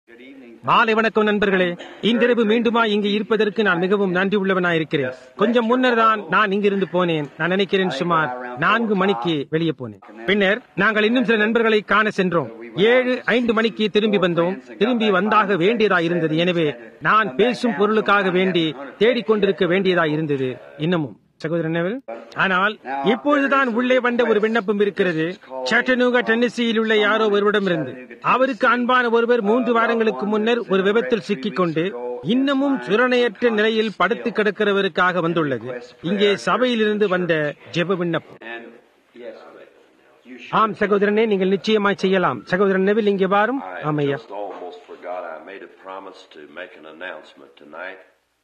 மாலை வணக்கம் நண்பர்களே இன்றிரவு மீண்டுமா இங்கு இருப்பதற்கு நான் மிகவும் நன்றி உள்ளவனாயிருக்கிறேன் கொஞ்சம் முன்னர் தான் நான் இங்கிருந்து போனேன் நான் நினைக்கிறேன் சுமார் நான்கு மணிக்கு வெளியே போனேன் பின்னர் நாங்கள் இன்னும் சில நண்பர்களை காண சென்றோம் ஏழு ஐந்து மணிக்கு திரும்பி வந்தோம் திரும்பி வந்தாக வேண்டியதா இருந்தது எனவே நான் பேசும் பொருளுக்காக வேண்டி தேடிக்கொண்டிருக்க வேண்டியதா இருந்தது இன்னமும் சகோதரன் நெவில் ஆனால் இப்பொழுதுதான் உள்ளே வந்த ஒரு விண்ணப்பம் இருக்கிறது சட்டனூகா டென்னிசியில் உள்ள யாரோ ஒருவரிடம் இருந்து அவருக்கு அன்பான ஒருவர் மூன்று வாரங்களுக்கு முன்னர் ஒரு விபத்தில் சிக்கிக்கொண்டு இன்னமும் சுரணையற்ற நிலையில் படுத்து கிடக்கிறவருக்காக வந்துள்ளது இங்கே சபையிலிருந்து வந்த ஜெப விண்ணப்பம் ஆம் சகோதரனே நீங்கள் நிச்சயமாய் செய்யலாம் சகோதரன் நெவில் இங்கே வாரும் I ஆமையா just almost forgot I made a promise to make an announcement tonight.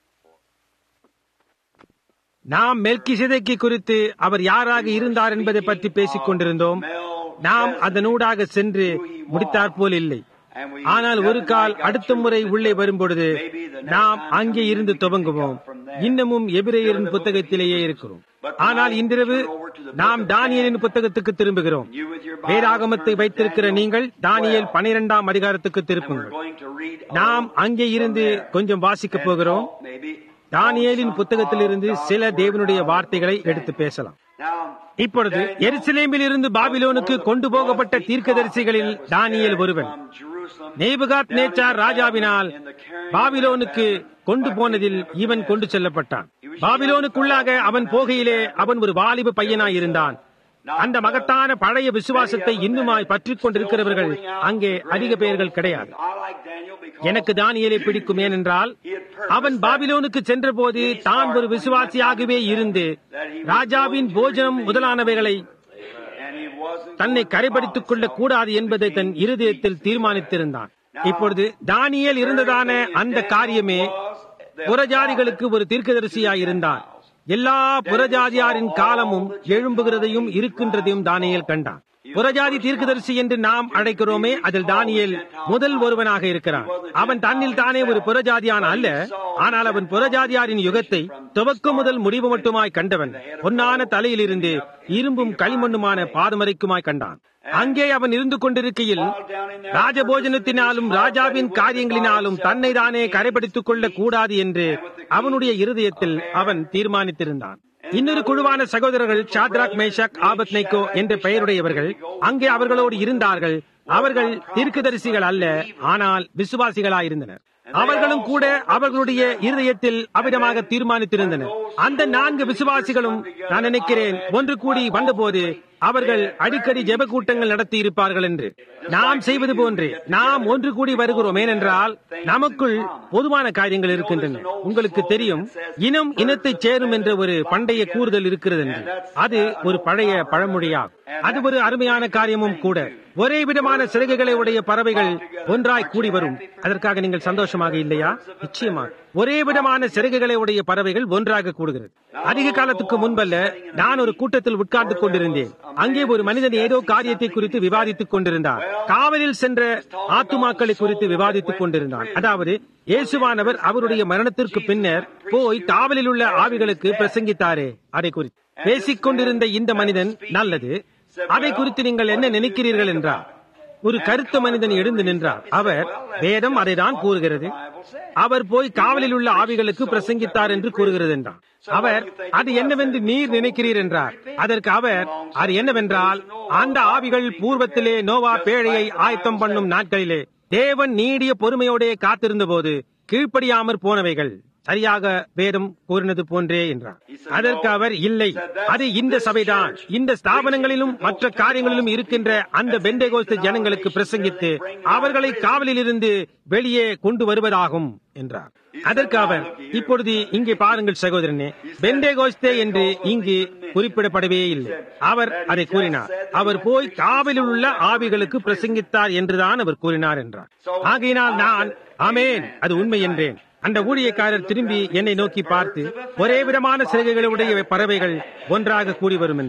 நாம் மெல்கிசேதேக்கை குறித்து அவர் யாராக இருந்தார் என்பதை பற்றி பேசிக் கொண்டிருந்தோம் நாம் அதனூடாக சென்று முடித்தாற் போல் இல்லை ஆனால் ஒரு கால் அடுத்த முறை உள்ளே வரும்பொழுது நாம் அங்கே இருந்து துவங்குவோம் இன்னமும் எபிரேயரின் புத்தகத்திலேயே இருக்கிறோம் ஆனால் இன்றிரவு நாம் தானியலின் புத்தகத்துக்கு திரும்புகிறோம் வேதாகமத்தை வைத்திருக்கிற நீங்கள் தானியல் பனிரெண்டாம் அதிகாரத்துக்கு திருப்புங்கள் Going to read நாம் அங்கே இருந்து கொஞ்சம் வாசிக்கப் போகிறோம் maybe. தானியேலின் புத்தகத்திலிருந்து சில தேவனுடைய வார்த்தைகளை எடுத்து பேசலாம் Now, இப்பொழுது எருசலேமில் இருந்து பாபிலோனுக்கு கொண்டு போகப்பட்ட தீர்க்கதரிசிகளில் தானியேல் ஒருவன் from Jerusalem, நேபுகாத் நேச்சார் ராஜாவினால் பாபிலோனுக்கு கொண்டு போனதில் இவன் கொண்டு செல்லப்பட்டான் பாபிலோனுக்குள்ளாக அவன் போகையிலே அவன் ஒரு வாலிப பையனாய் இருந்தான் அந்த மகத்தான பழைய விசுவாசத்தை இன்னுமாய் பற்றிக் கொண்டிருக்கிறவர்கள் அங்கே அதிக பேர்கள் கிடையாது I like Daniel because எனக்கு தானியேலை பிடிக்கும் ஏனென்றால் அவன் பாபிலோனுக்கு சென்றபோது தான் ஒரு விசுவாசியாகவே இருந்து ராஜாவின் போஜனம் முதலானவைகளை and he wasn't தன்னை கரைபடித்துக் கொள்ளக் கூடாது என்பதை தன் இருதயத்தில் தீர்மானித்திருந்தான் இப்பொழுது தானியேல் இருந்ததான அந்த காரியமே புறஜாதிகளுக்கு ஒரு தீர்க்கதரிசியாயிருந்தான் எல்லா புறஜாதியாரின் காலமும் எழும்புகிறதையும் இருக்கின்றதையும் தானியேல் கண்டான் புறஜாதி தீர்க்கதரிசி என்று நாம் அழைக்கிறோமே அதில் தானியேல் முதல் ஒருவனாக இருக்கிறான் அவன் தன்னில் தானே ஒரு புறஜாதியான அல்ல ஆனால் அவன் புறஜாதியாரின் யுகத்தை துவக்கம் முதல் முடிவு மட்டுமாய் கண்டவன் பொன்னான தலையிலிருந்து இரும்பும் களிமண்ணுமான பாதமரைக்குமாய் கண்டான் அங்கே அவன் இருந்து கொண்டிருக்கையில் ராஜபோஜனத்தினாலும் ராஜாவின் காரியங்களினாலும் தன்னை தானே கரைப்படுத்திக் கொள்ளக் கூடாது என்று அவனுடைய இருதயத்தில் அவன் தீர்மானித்திருந்தான் இன்னொரு குழுவான சகோதரர்கள் சாத்ராக் மேஷாக் ஆபத் நைக்கோ என்ற பெயருடையவர்கள் அங்கே அவர்களோடு இருந்தார்கள் அவர்கள் தீர்க்கதரிசிகள் அல்ல ஆனால் விசுவாசிகளாயிருந்தனர் அவர்களும் கூட அவர்களுடைய இருதயத்தில் அவிதமாக தீர்மானித்திருந்தனர் அந்த நான்கு விசுவாசிகளும் நான் நினைக்கிறேன் ஒன்று கூடி வந்தபோது அவர்கள் அடிக்கடி ஜெப கூட்டங்கள் நடத்தி இருப்பார்கள் என்று நாம் செய்வது போன்று நாம் ஒன்று கூடி வருகிறோம் ஏனென்றால் நமக்குள் பொதுவான காரியங்கள் இருக்கின்றன உங்களுக்கு தெரியும் இனம் இனத்தை சேரும் என்ற ஒரு பண்டைய கூறுதல் இருக்கிறது என்று அது ஒரு பழைய பழமொழியாகும் அது ஒரு அருமையான காரியமும் கூட ஒரே விதமான சிறகுகளை உடைய பறவைகள் ஒன்றாய் கூடி வரும் அதற்காக நீங்கள் சந்தோஷமாக இல்லையா நிச்சயமாக ஒரே விதமான சிறகுகளை உடைய பறவைகள் ஒன்றாக கூடுகிறது அதிக காலத்துக்கு முன்பல்ல நான் ஒரு கூட்டத்தில் உட்கார்ந்து கொண்டிருந்தேன் அங்கே ஒரு மனிதன் ஏதோ காரியத்தை குறித்து விவாதித்துக் கொண்டிருந்தார் காவலில் சென்ற ஆத்துமாக்களை குறித்து விவாதித்துக் கொண்டிருந்தான் அதாவது இயேசுவானவர் அவருடைய மரணத்திற்கு பின்னர் போய் காவலில் உள்ள ஆவிகளுக்கு பிரசங்கித்தாரே அதை குறித்து பேசிக் கொண்டிருந்த இந்த மனிதன் நல்லது அதை குறித்து நீங்கள் என்ன நினைக்கிறீர்கள் என்றார் ஒரு கருத்த மனிதன் எழுந்து நின்றார் அவர் வேதம் அதை தான் கூறுகிறது அவர் போய் காவலில் உள்ள ஆவிகளுக்கு பிரசங்கித்தார் என்று கூறுகிறது என்றார் அவர் அது என்னவென்று நீர் நினைக்கிறீர் என்றார் அதற்கு அவர் அது என்னவென்றால் அந்த ஆவிகள் பூர்வத்திலே நோவா பேழையை ஆயத்தம் பண்ணும் நாட்களிலே தேவன் நீடிய பொறுமையோடே காத்திருந்த போது கீழ்ப்படியாமற் போனவைகள் சரியாக வேதம் கூறினது போன்றே என்றார் அதற்கு அவர் இல்லை அது இந்த சபைதான் இந்த ஸ்தாபனங்களிலும் மற்ற காரியங்களிலும் இருக்கின்ற அந்த பெண்டேகோஸ்து ஜனங்களுக்கு பிரசங்கித்து அவர்களை காவலில் இருந்து வெளியே கொண்டு வருவதாகும் என்றார் அதற்கு அவர் இப்பொழுது இங்கே பாருங்கள் சகோதரனே பெண்டேகோஸ்தே என்று இங்கு குறிப்பிடப்படவே இல்லை அவர் அதை கூறினார் அவர் போய் காவலில் உள்ள ஆவிகளுக்கு பிரசங்கித்தார் என்றுதான் அவர் கூறினார் என்றார் ஆகையினால் நான் ஆமேன் அது உண்மை என்றேன் அந்த ஊழியக்காரர் திரும்பி என்னை நோக்கி பார்த்து ஒரே விதமான சிறகுகளுடைய பறவைகள் ஒன்றாக கூடி வரும் என்றார்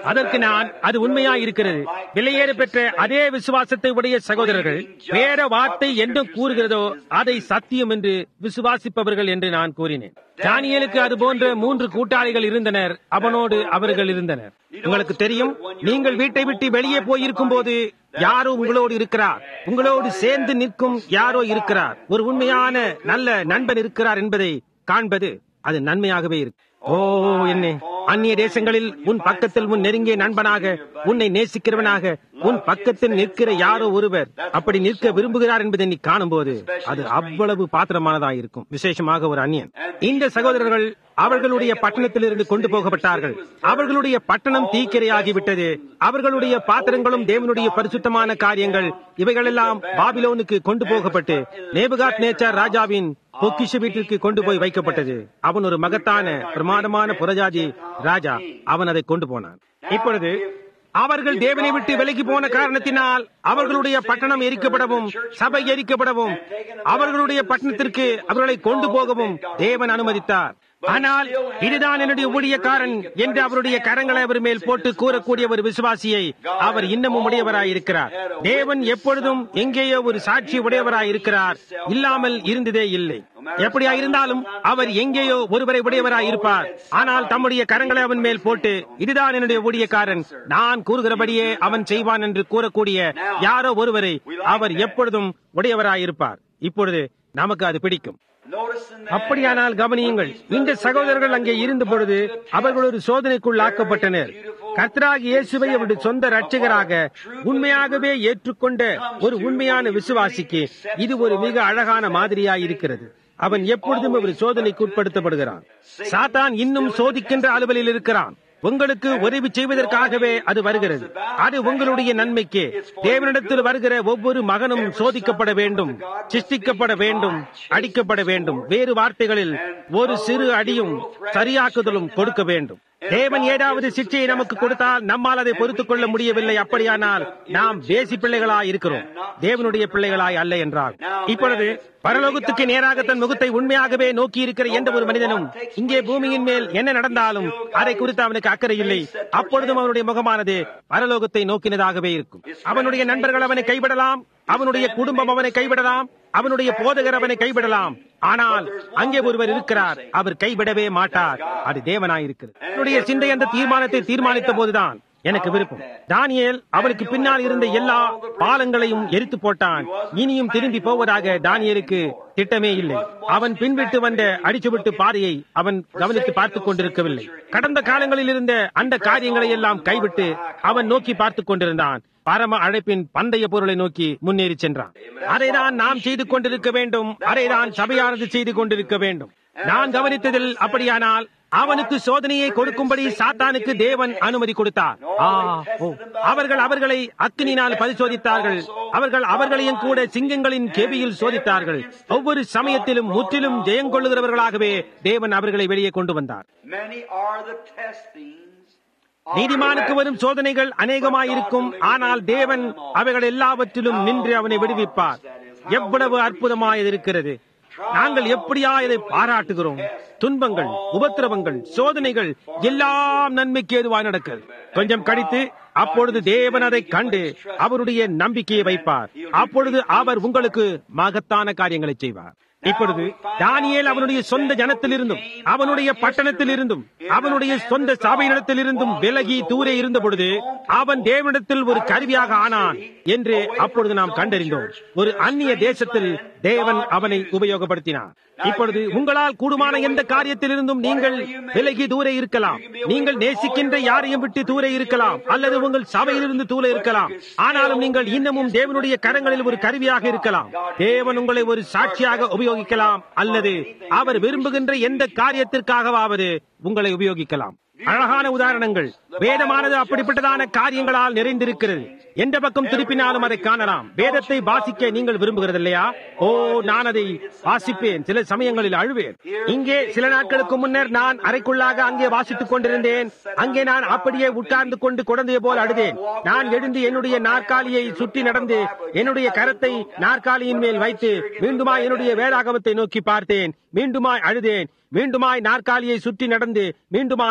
அதற்கு நான் அது உண்மையா இருக்கிறது விலையேற பெற்ற அதே விசுவாசத்தை உடைய சகோதரர்கள் வேற வார்த்தை என்று கூறுகிறதோ அதை சத்தியம் என்று விசுவாசிப்பவர்கள் என்று நான் கூறினேன் தானியலுக்கு அது போன்ற மூன்று கூட்டாளிகள் இருந்தனர் அவனோடு அவர்கள் இருந்தனர் உங்களுக்கு தெரியும் நீங்கள் வீட்டை விட்டு வெளியே போயிருக்கும் போது யாரோ உங்களோடு இருக்கிறார் உங்களோடு சேர்ந்து நிற்கும் யாரோ இருக்கிறார் ஒரு உண்மையான நல்ல நண்பன் இருக்கிறார் என்பதை காண்பது அது நன்மையாகவே இருக்கு ஓ என்ன அந்நிய தேசங்களில் உன் பக்கத்தில் உன் நெருங்கிய நண்பனாக உன்னை நேசிக்கிறவனாக உன் பக்கத்தில் நிற்கிற யாரோ ஒருவர் அப்படி நிற்க விரும்புகிறார் என்பதை நீ காணும்போது அது அவ்வளவு பாத்திரமானதாக இருக்கும் விசேஷமாக ஒரு அந்நியன் இந்த சகோதரர்கள் அவர்களுடைய பட்டணத்திலிருந்து கொண்டு போகப்பட்டார்கள் அவர்களுடைய பட்டணம் தீக்கிரையாகிவிட்டது அவர்களுடைய பாத்திரங்களும் தேவனுடைய பரிசுத்தமான காரியங்கள் இவைகளெல்லாம் பாபிலோனுக்கு கொண்டு போகப்பட்டு நேபுகாத் நேச்சர் ராஜாவின் பொக்கிஷ வீட்டிற்கு கொண்டு போய் வைக்கப்பட்டது அவன் ஒரு மகத்தான பிரமாதமான புரஜாதி ராஜா அவன் அதை கொண்டு போனான் இப்பொழுது அவர்கள் தேவனை விட்டு விலகி போன காரணத்தினால் அவர்களுடைய பட்டணம் எரிக்கப்படவும் சபை எரிக்கப்படவும் அவர்களுடைய பட்டணத்திற்கு அவர்களை கொண்டு போகவும் தேவன் அனுமதித்தார் ஆனால் இதுதான் என்னுடைய ஊழியக்காரன் என்று அவருடைய கரங்களை அவர் மேல் போட்டு கூறக்கூடிய ஒரு விசுவாசியை அவர் இன்னமும் உடையவராய் இருக்கிறார் தேவன் எப்பொழுதும் எங்கேயோ ஒரு சாட்சி உடையவராய் இருக்கிறார் இல்லாமல் இருந்ததே இல்லை எப்படியா இருந்தாலும் அவர் எங்கேயோ ஒருவரை உடையவராய் இருப்பார் ஆனால் தம்முடைய கரங்களை அவன் மேல் போட்டு இதுதான் என்னுடைய ஊழியக்காரன் நான் கூறுகிறபடியே அவன் செய்வான் என்று கூறக்கூடிய யாரோ ஒருவரை அவர் எப்பொழுதும் உடையவராய் இருப்பார் இப்பொழுது நமக்கு அது பிடிக்கும் அப்படியானால் கவனியுங்கள் இந்த சகோதரர்கள் அங்கே இருந்த பொழுது அவர்கள் ஒரு சோதனைக்குள் ஆக்கப்பட்டனர் கர்த்தராக இயேசுவை அவருடைய சொந்த ரட்சகராக உண்மையாகவே ஏற்றுக்கொண்ட ஒரு உண்மையான விசுவாசிக்கு இது ஒரு மிக அழகான மாதிரியாய் இருக்கிறது அவன் எப்பொழுதும் ஒரு சோதனைக்கு உட்படுத்தப்படுகிறான் சாத்தான் இன்னும் சோதிக்கின்ற அலுவலில் இருக்கிறான் உங்களுக்கு உதவி செய்வதற்காகவே அது வருகிறது அது உங்களுடைய நன்மைக்கு தேவனிடத்தில் வருகிற ஒவ்வொரு மகனும் சோதிக்கப்பட வேண்டும் சிருஷ்டிக்கப்பட வேண்டும் அடிக்கப்பட வேண்டும் வேறு வார்த்தைகளில் ஒரு சிறு அடியும் சரியாக்குதலும் கொடுக்க வேண்டும் தேவன் ஏதாவது சிக்ஷையை நமக்கு கொடுத்தால் நம்மால் அதை பொறுத்துக் கொள்ள முடியவில்லை அப்படியானால் நாம் தேசி பிள்ளைகளாய் இருக்கிறோம் தேவனுடைய பிள்ளைகளாய் அல்ல என்றால் இப்பொழுது பரலோகத்துக்கு நேராக தன் முகத்தை உண்மையாகவே நோக்கி இருக்கிற எந்த ஒரு மனிதனும் இங்கே பூமியின் மேல் என்ன நடந்தாலும் அதை குறித்து அவனுக்கு அக்கறை இல்லை அப்பொழுதும் அவனுடைய முகமானது பரலோகத்தை நோக்கினதாகவே இருக்கும் அவனுடைய நண்பர்கள் அவனை கைவிடலாம் அவனுடைய குடும்பம் அவனை கைவிடலாம் அவனுடைய போதகர் அவனை கைவிடலாம் ஆனால் அங்கே ஒருவர் இருக்கிறார் அவர் கைவிடவே மாட்டார் அது தேவனாயிருக்கிறது அவனுடைய சிந்தை அந்த தீர்மானத்தை தீர்மானித்த போதுதான் எனக்கு விருப்பம் தானியேல் அவனுக்கு பின்னால் இருந்த எல்லா பாலங்களையும் எரித்து போட்டான் இனியும் திரும்பி போவதாக தானியலுக்கு திட்டமே இல்லை அவன் பின்விட்டு வந்த அடிச்சுவிட்டு பாதையை அவன் கவனித்து பார்த்துக் கொண்டிருக்கவில்லை கடந்த காலங்களில் இருந்த அந்த காரியங்களை எல்லாம் கைவிட்டு அவன் நோக்கி பார்த்துக் கொண்டிருந்தான் பரம அழைப்பின் பந்தய பொருளை நோக்கி முன்னேறி சென்றான் அதைதான் நாம் செய்து கொண்டிருக்க வேண்டும் அதைதான் சபையானது செய்து கொண்டிருக்க வேண்டும் நான் கவனித்ததில் அப்படியானால் அவனுக்கு சோதனையை கொடுக்கும்படி சாத்தானுக்கு தேவன் அனுமதி கொடுத்தார் ஆ, ஓ. அவர்கள் அவர்களை அக்கினினால் பரிசோதித்தார்கள் அவர்கள் அவர்களையும் கூட சிங்கங்களின் கேபியில் சோதித்தார்கள் ஒவ்வொரு சமயத்திலும் முற்றிலும் ஜெயங்கொள்ளுகிறவர்களாகவே தேவன் அவர்களை வெளியே கொண்டு வந்தார் Many are the testings. of நீதிமானுக்கு our வரும் சோதனைகள் அநேகமாயிருக்கும் ஆனால் தேவன் அவைகள் எல்லாவற்றிலும் நின்று அவனை விடுவிப்பார் எவ்வளவு அற்புதமாய் இருக்கிறது நாங்கள் எப்படியா இதை பாராட்டுகிறோம் துன்பங்கள் உபத்திரவங்கள் சோதனைகள் எல்லாம் நன்மைக்கு ஏதுவாய் நடக்கிறது கொஞ்சம் கழித்து அப்பொழுது தேவன் அதை கண்டு அவருடைய நம்பிக்கையை வைப்பார் அப்பொழுது அவர் உங்களுக்கு மகத்தான காரியங்களை செய்வார் இப்பொழுது தானியேல் அவனுடைய சொந்த ஜனத்திலிருந்தும் அவனுடைய பட்டணத்திலிருந்தும் அவனுடைய சொந்த சபையிடத்திலிருந்தும் விலகி தூரே இருந்த பொழுது அவன் தேவனிடத்தில் ஒரு கருவியாக ஆனான் என்று அப்பொழுது நாம் கண்டறிந்தோம் ஒரு அந்நிய தேசத்தில் தேவன் அவனை உபயோகப்படுத்தினார் இப்பொழுது உங்களால் கூடுமான எந்த காரியத்திலிருந்தும் நீங்கள் விலகி தூரே இருக்கலாம் நீங்கள் நேசிக்கின்ற யாரையும் விட்டு தூரே இருக்கலாம் அல்லது உங்கள் சபையிலிருந்து தூர இருக்கலாம் ஆனாலும் நீங்கள் இன்னமும் தேவனுடைய கரங்களில் ஒரு கருவியாக இருக்கலாம் தேவன் உங்களை ஒரு சாட்சியாக உபயோகிக்கலாம் அல்லது அவர் விரும்புகின்ற எந்த காரியத்திற்காகவாவது உங்களை உபயோகிக்கலாம் அழகான உதாரணங்கள் வேதமானது அப்படிப்பட்டதான காரியங்களால் நிறைந்திருக்கிறது எந்த பக்கம் திருப்பினாலும் அதை காணலாம் வேதத்தை வாசிக்க நீங்கள் விரும்புகிறது இல்லையா ஓ நான் அதை வாசிப்பேன் சில சமயங்களில் அழுவேன் இங்கே சில நாட்களுக்கு முன்னர் நான் அறைக்குள்ளாக அங்கே வாசித்துக் கொண்டிருந்தேன் அங்கே நான் அப்படியே உட்கார்ந்து கொண்டு குழந்தைய போல் அழுதேன் நான் எழுந்து என்னுடைய நாற்காலியை சுற்றி நடந்து என்னுடைய கரத்தை நாற்காலியின் மேல் வைத்து மீண்டுமாய் என்னுடைய வேதாகமத்தை நோக்கி பார்த்தேன் மீண்டுமாய் அழுதேன் மீண்டுமாய் நாற்காலியை சுற்றி நடந்து மீண்டுமாய் அதை நோக்கி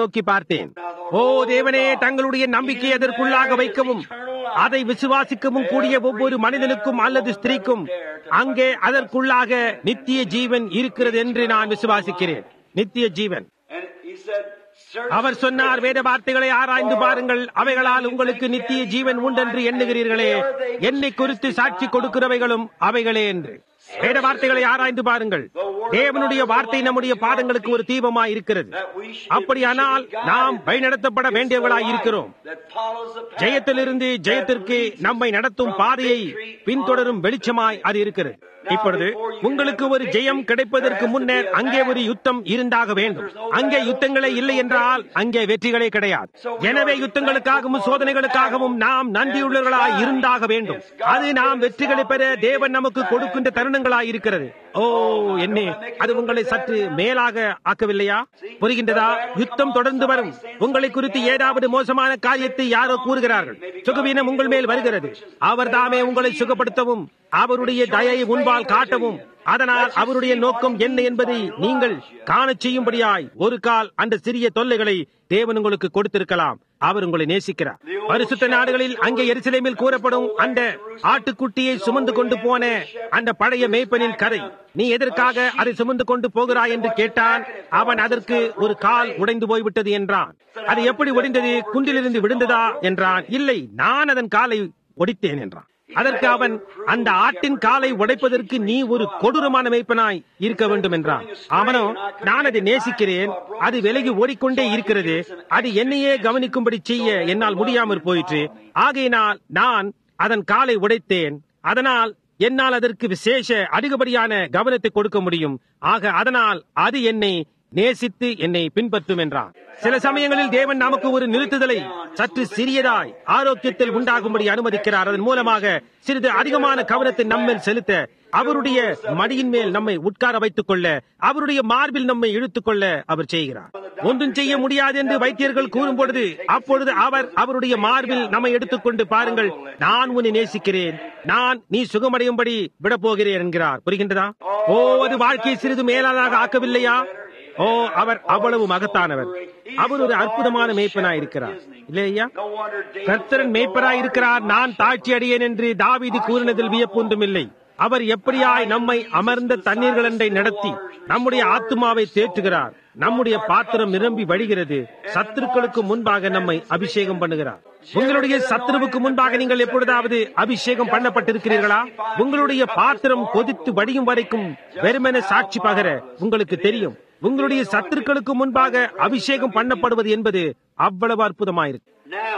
நோக்கி பார்த்தேன் ஓ தேவனே தங்களுடைய நம்பிக்கை அதற்குள்ளாக வைக்கவும் அதை விசுவாசிக்கவும் கூடிய ஒவ்வொரு மனிதனுக்கும் அல்லது ஸ்திரீக்கும் அங்கே அதற்குள்ளாக நித்திய ஜீவன் இருக்கிறது என்று நான் விசுவாசிக்கிறேன் நித்திய ஜீவன் And he said, "Search அவர் சொன்னார் வேத வார்த்தைகளை ஆராய்ந்து பாருங்கள் அவைகளால் உங்களுக்கு நித்திய ஜீவன் உண்டென்று எண்ணுகிறீர்களே என்னை குறித்து சாட்சி கொடுக்கிறவைகளும் அவைகளே என்று வேத வார்த்தைகளை ஆராய்ந்து பாருங்கள் தேவனுடைய வார்த்தை நம்முடைய பாதங்களுக்கு ஒரு தீபமாய் இருக்கிறது that we should அப்படியானால் நாம் வழிநடத்தப்பட வேண்டியவர்களாய் இருக்கிறோம் that follows the path ஜெயத்திலிருந்து ஜெயத்திற்கு நம்மை நடத்தும் பாதையை பின்தொடரும் வெளிச்சமாய் அது இருக்கிறது இப்பொழுது உங்களுக்கு ஒரு ஜெயம் கிடைப்பதற்கு முன்னர் அங்கே ஒரு யுத்தம் இருந்தாக வேண்டும் அங்கே யுத்தங்களே இல்லை என்றால் அங்கே வெற்றிகளே கிடையாது எனவே யுத்தங்களுக்காகவும் சோதனைகளுக்காகவும் நாம் நன்றியுள்ளவர்களாய் இருந்தாக வேண்டும் அது நாம் வெற்றிகளை பெற தேவன் நமக்கு கொடுக்கின்ற தருணங்களாய் இருக்கிறது ஓ என்னே அது உங்களை சற்று மேலாக ஆக்கவில்லையா புரிகின்றதா யுத்தம் தொடர்ந்து வரும் உங்களை குறித்து ஏதாவது மோசமான காரியத்தை யாரோ கூறுகிறார்கள் சுகவீனம் உங்கள் மேல் வருகிறது அவர் தாமே உங்களை சுகப்படுத்தவும் அவருடைய தயை உன்பால் காட்டவும் அதனால் அவருடைய நோக்கம் என்ன என்பதை நீங்கள் காணச் செய்யும்படியாய் ஒரு கால் அந்த சிறிய தொல்லைகளை தேவன் உங்களுக்கு கொடுத்திருக்கலாம் அவர் உங்களை நேசிக்கிறார் பரிசுத்த நாடுகளில் அங்கே எரிசிலைமில் கூறப்படும் அந்த ஆட்டுக்குட்டியை சுமந்து கொண்டு போன அந்த பழைய மேய்ப்பனின் கதை நீ எதற்காக அதை சுமந்து கொண்டு போகிறாய் என்று கேட்டான் அவன் அதற்கு ஒரு கால் உடைந்து போய்விட்டது என்றான் அது எப்படி உடைந்தது குன்றிலிருந்து விழுந்ததா என்றான் இல்லை நான் அதன் காலை ஒடித்தேன் என்றான் அதற்கு அவன் அந்த ஆட்டின் காலை உடைப்பதற்கு நீ ஒரு கொடூரமான மேய்ப்பனாய் இருக்க வேண்டும் என்றான் அவனோ நான் அதை நேசிக்கிறேன் அது விலகி ஓடிக்கொண்டே இருக்கிறது அது என்னையே கவனிக்கும்படி செய்ய என்னால் முடியாமற் போயிற்று ஆகையினால் நான் அதன் காலை உடைத்தேன் அதனால் என்னால் அதற்கு விசேஷ அதிகப்படியான கவனத்தை கொடுக்க முடியும் ஆக அதனால் அது என்னை நேசித்து என்னை பின்பற்றும் என்றான் சில சமயங்களில் தேவன் நமக்கு ஒரு நிறுத்துதலை சற்று சிறியதாய் ஆரோக்கியத்தில் உண்டாகும்படி அனுமதிக்கிறார் அதன் மூலமாக சிறிது அதிகமான கவனத்தை நம்மேல் செலுத்த அவருடைய மடியின் மேல் நம்மை உட்கார வைத்துக் கொள்ள அவருடைய மார்பில் நம்மை இழுத்துக் கொள்ள அவர் செய்கிறார் ஒன்றும் செய்ய முடியாது என்று வைத்தியர்கள் கூறும் பொழுது அப்பொழுது அவர் அவருடைய மார்பில் நம்மை எடுத்துக்கொண்டு பாருங்கள் நான் உன்னை நேசிக்கிறேன் நான் நீ சுகமடையும்படி விடப் போகிறேன் என்கிறார் புரிகின்றதா ஓ அது வாழ்க்கையை சிறிது மேலாதாக ஆக்கவில்லையா ஓ அவர் அவ்வளவு மகத்தானவர் அவர் ஒரு அற்புதமான மேய்ப்பனாய் இருக்கிறார் இல்லையா No wonder David கர்த்தரன் மேய்ப்பராய் இருக்கிறார் நான் தாழ்ச்சி அடையேன் என்று தாவீது கூறினதில் வியப்பொன்றும் இல்லை அவர் எப்படியாய் நம்மை அமர்ந்த தண்ணீர்களண்டை நடத்தி நம்முடைய ஆத்துமாவை தேற்றுகிறார் நம்முடைய பாத்திரம் நிரம்பி வழிகிறது சத்துருக்களுக்கு முன்பாக நம்மை அபிஷேகம் பண்ணுகிறார் உங்களுடைய சத்துருவுக்கு முன்பாக நீங்கள் எப்பொழுதாவது அபிஷேகம் பண்ணப்பட்டிருக்கிறீர்களா உங்களுடைய பாத்திரம் கொதித்து வடியும் வரைக்கும் வெறுமென சாட்சி பகர உங்களுக்கு தெரியும் உங்களுடைய சத்துருக்களுக்கு முன்பாக அபிஷேகம் பண்ணப்படுவது என்பது அவ்வளவு அற்புதமாயிருக்கு Now,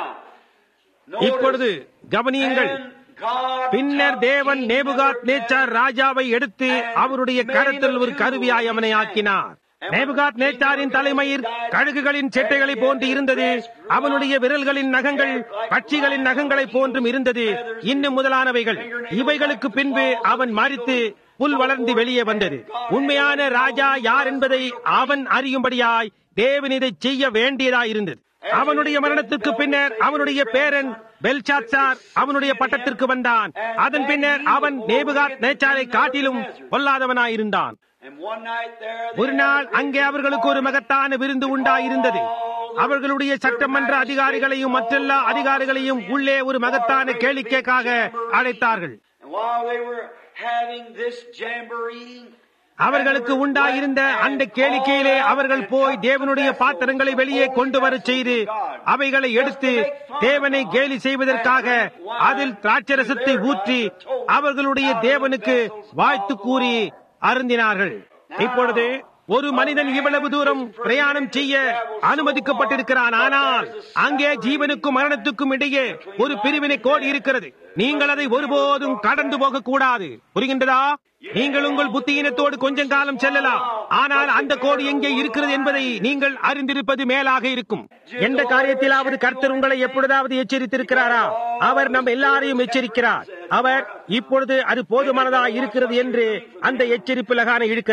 இப்பொழுது notice, கவனியுங்கள் and God பின்னர் took தேவன் King நேபுகாத் நேச்சார் ராஜாவை எடுத்து அவருடைய கரத்தில் ஒரு கருவியாய் அவனை ஆக்கினார் நேபுகாத் நேச்சாரின் தலைமையில் கழுகுகளின் செட்டைகளை போன்று இருந்தது அவனுடைய விரல்களின் நகங்கள் பட்சிகளின் நகங்களைப் போன்றும் இருந்தது இன்னும் முதலானவைகள் இவைகளுக்கு பின்பு அவன் மறித்து புல் வளர்ந்து வெளியே வந்தது உண்மையான ராஜா யார் என்பதை அவன் அறியும்படியாய் தேவன் இதை செய்ய வேண்டியதாய் இருந்தது அவனுடைய மரணத்துக்கு பின்னர் அவனுடைய பேரன் பெல்சாத்சார் அவனுடைய பட்டத்திற்கு வந்தான் அதன் பின்னர் அவன் நேபுகாத் நேச்சாரை காட்டிலும் பொல்லாதவனாயிருந்தான் And one night there, they ஒரு நாள் அங்கே அவர்களுக்கு ஒரு மகத்தான விருந்து உண்டாயிருந்தது அவர்களுடைய சட்டமன்ற அதிகாரிகளையும் மற்றெல்லா அதிகாரிகளையும் உள்ளே ஒரு மகத்தான கேளிக்கைக்காக அழைத்தார்கள் And while they were having this jamboree, அவர்களுக்கு உண்டாயிருந்த அந்த கேளிக்கையிலே அவர்கள் போய் தேவனுடைய பாத்திரங்களை வெளியே கொண்டு வரச் செய்து அவைகளை எடுத்து தேவனை கேலி செய்வதற்காக அதில் திராட்சரசத்தை ஊற்றி அவர்களுடைய தேவனுக்கு வாழ்த்து கூறி அருந்தினார்கள் இப்பொழுது ஒரு மனிதன் இவ்வளவு தூரம் பிரயாணம் செய்ய அனுமதிக்கப்பட்டிருக்கிறான் ஆனால் அங்கே ஜீவனுக்கும் மரணத்துக்கும் இடையே ஒரு பிரிவினை கோடு இருக்கிறது நீங்கள் அதை ஒருபோதும் கடந்து போக கூடாது புரிகின்றதா நீங்கள் உங்கள் புத்தியினத்தோடு கொஞ்சம் காலம் செல்லலாம் ஆனால் அந்த கோடு எங்கே இருக்கிறது என்பதை நீங்கள் அறிந்திருப்பது மேலாக இருக்கும் எந்த காரியத்திலாவது கர்த்தர் உங்களை எப்பொழுதாவது எச்சரித்திருக்கிறாரா அவர் நம்ம எல்லாரையும் எச்சரிக்கிறார் அவர் இப்பொழுது அது போதுமானதா இருக்கிறது என்று அந்த எச்சரிப்பிலகான இருக்கிறார்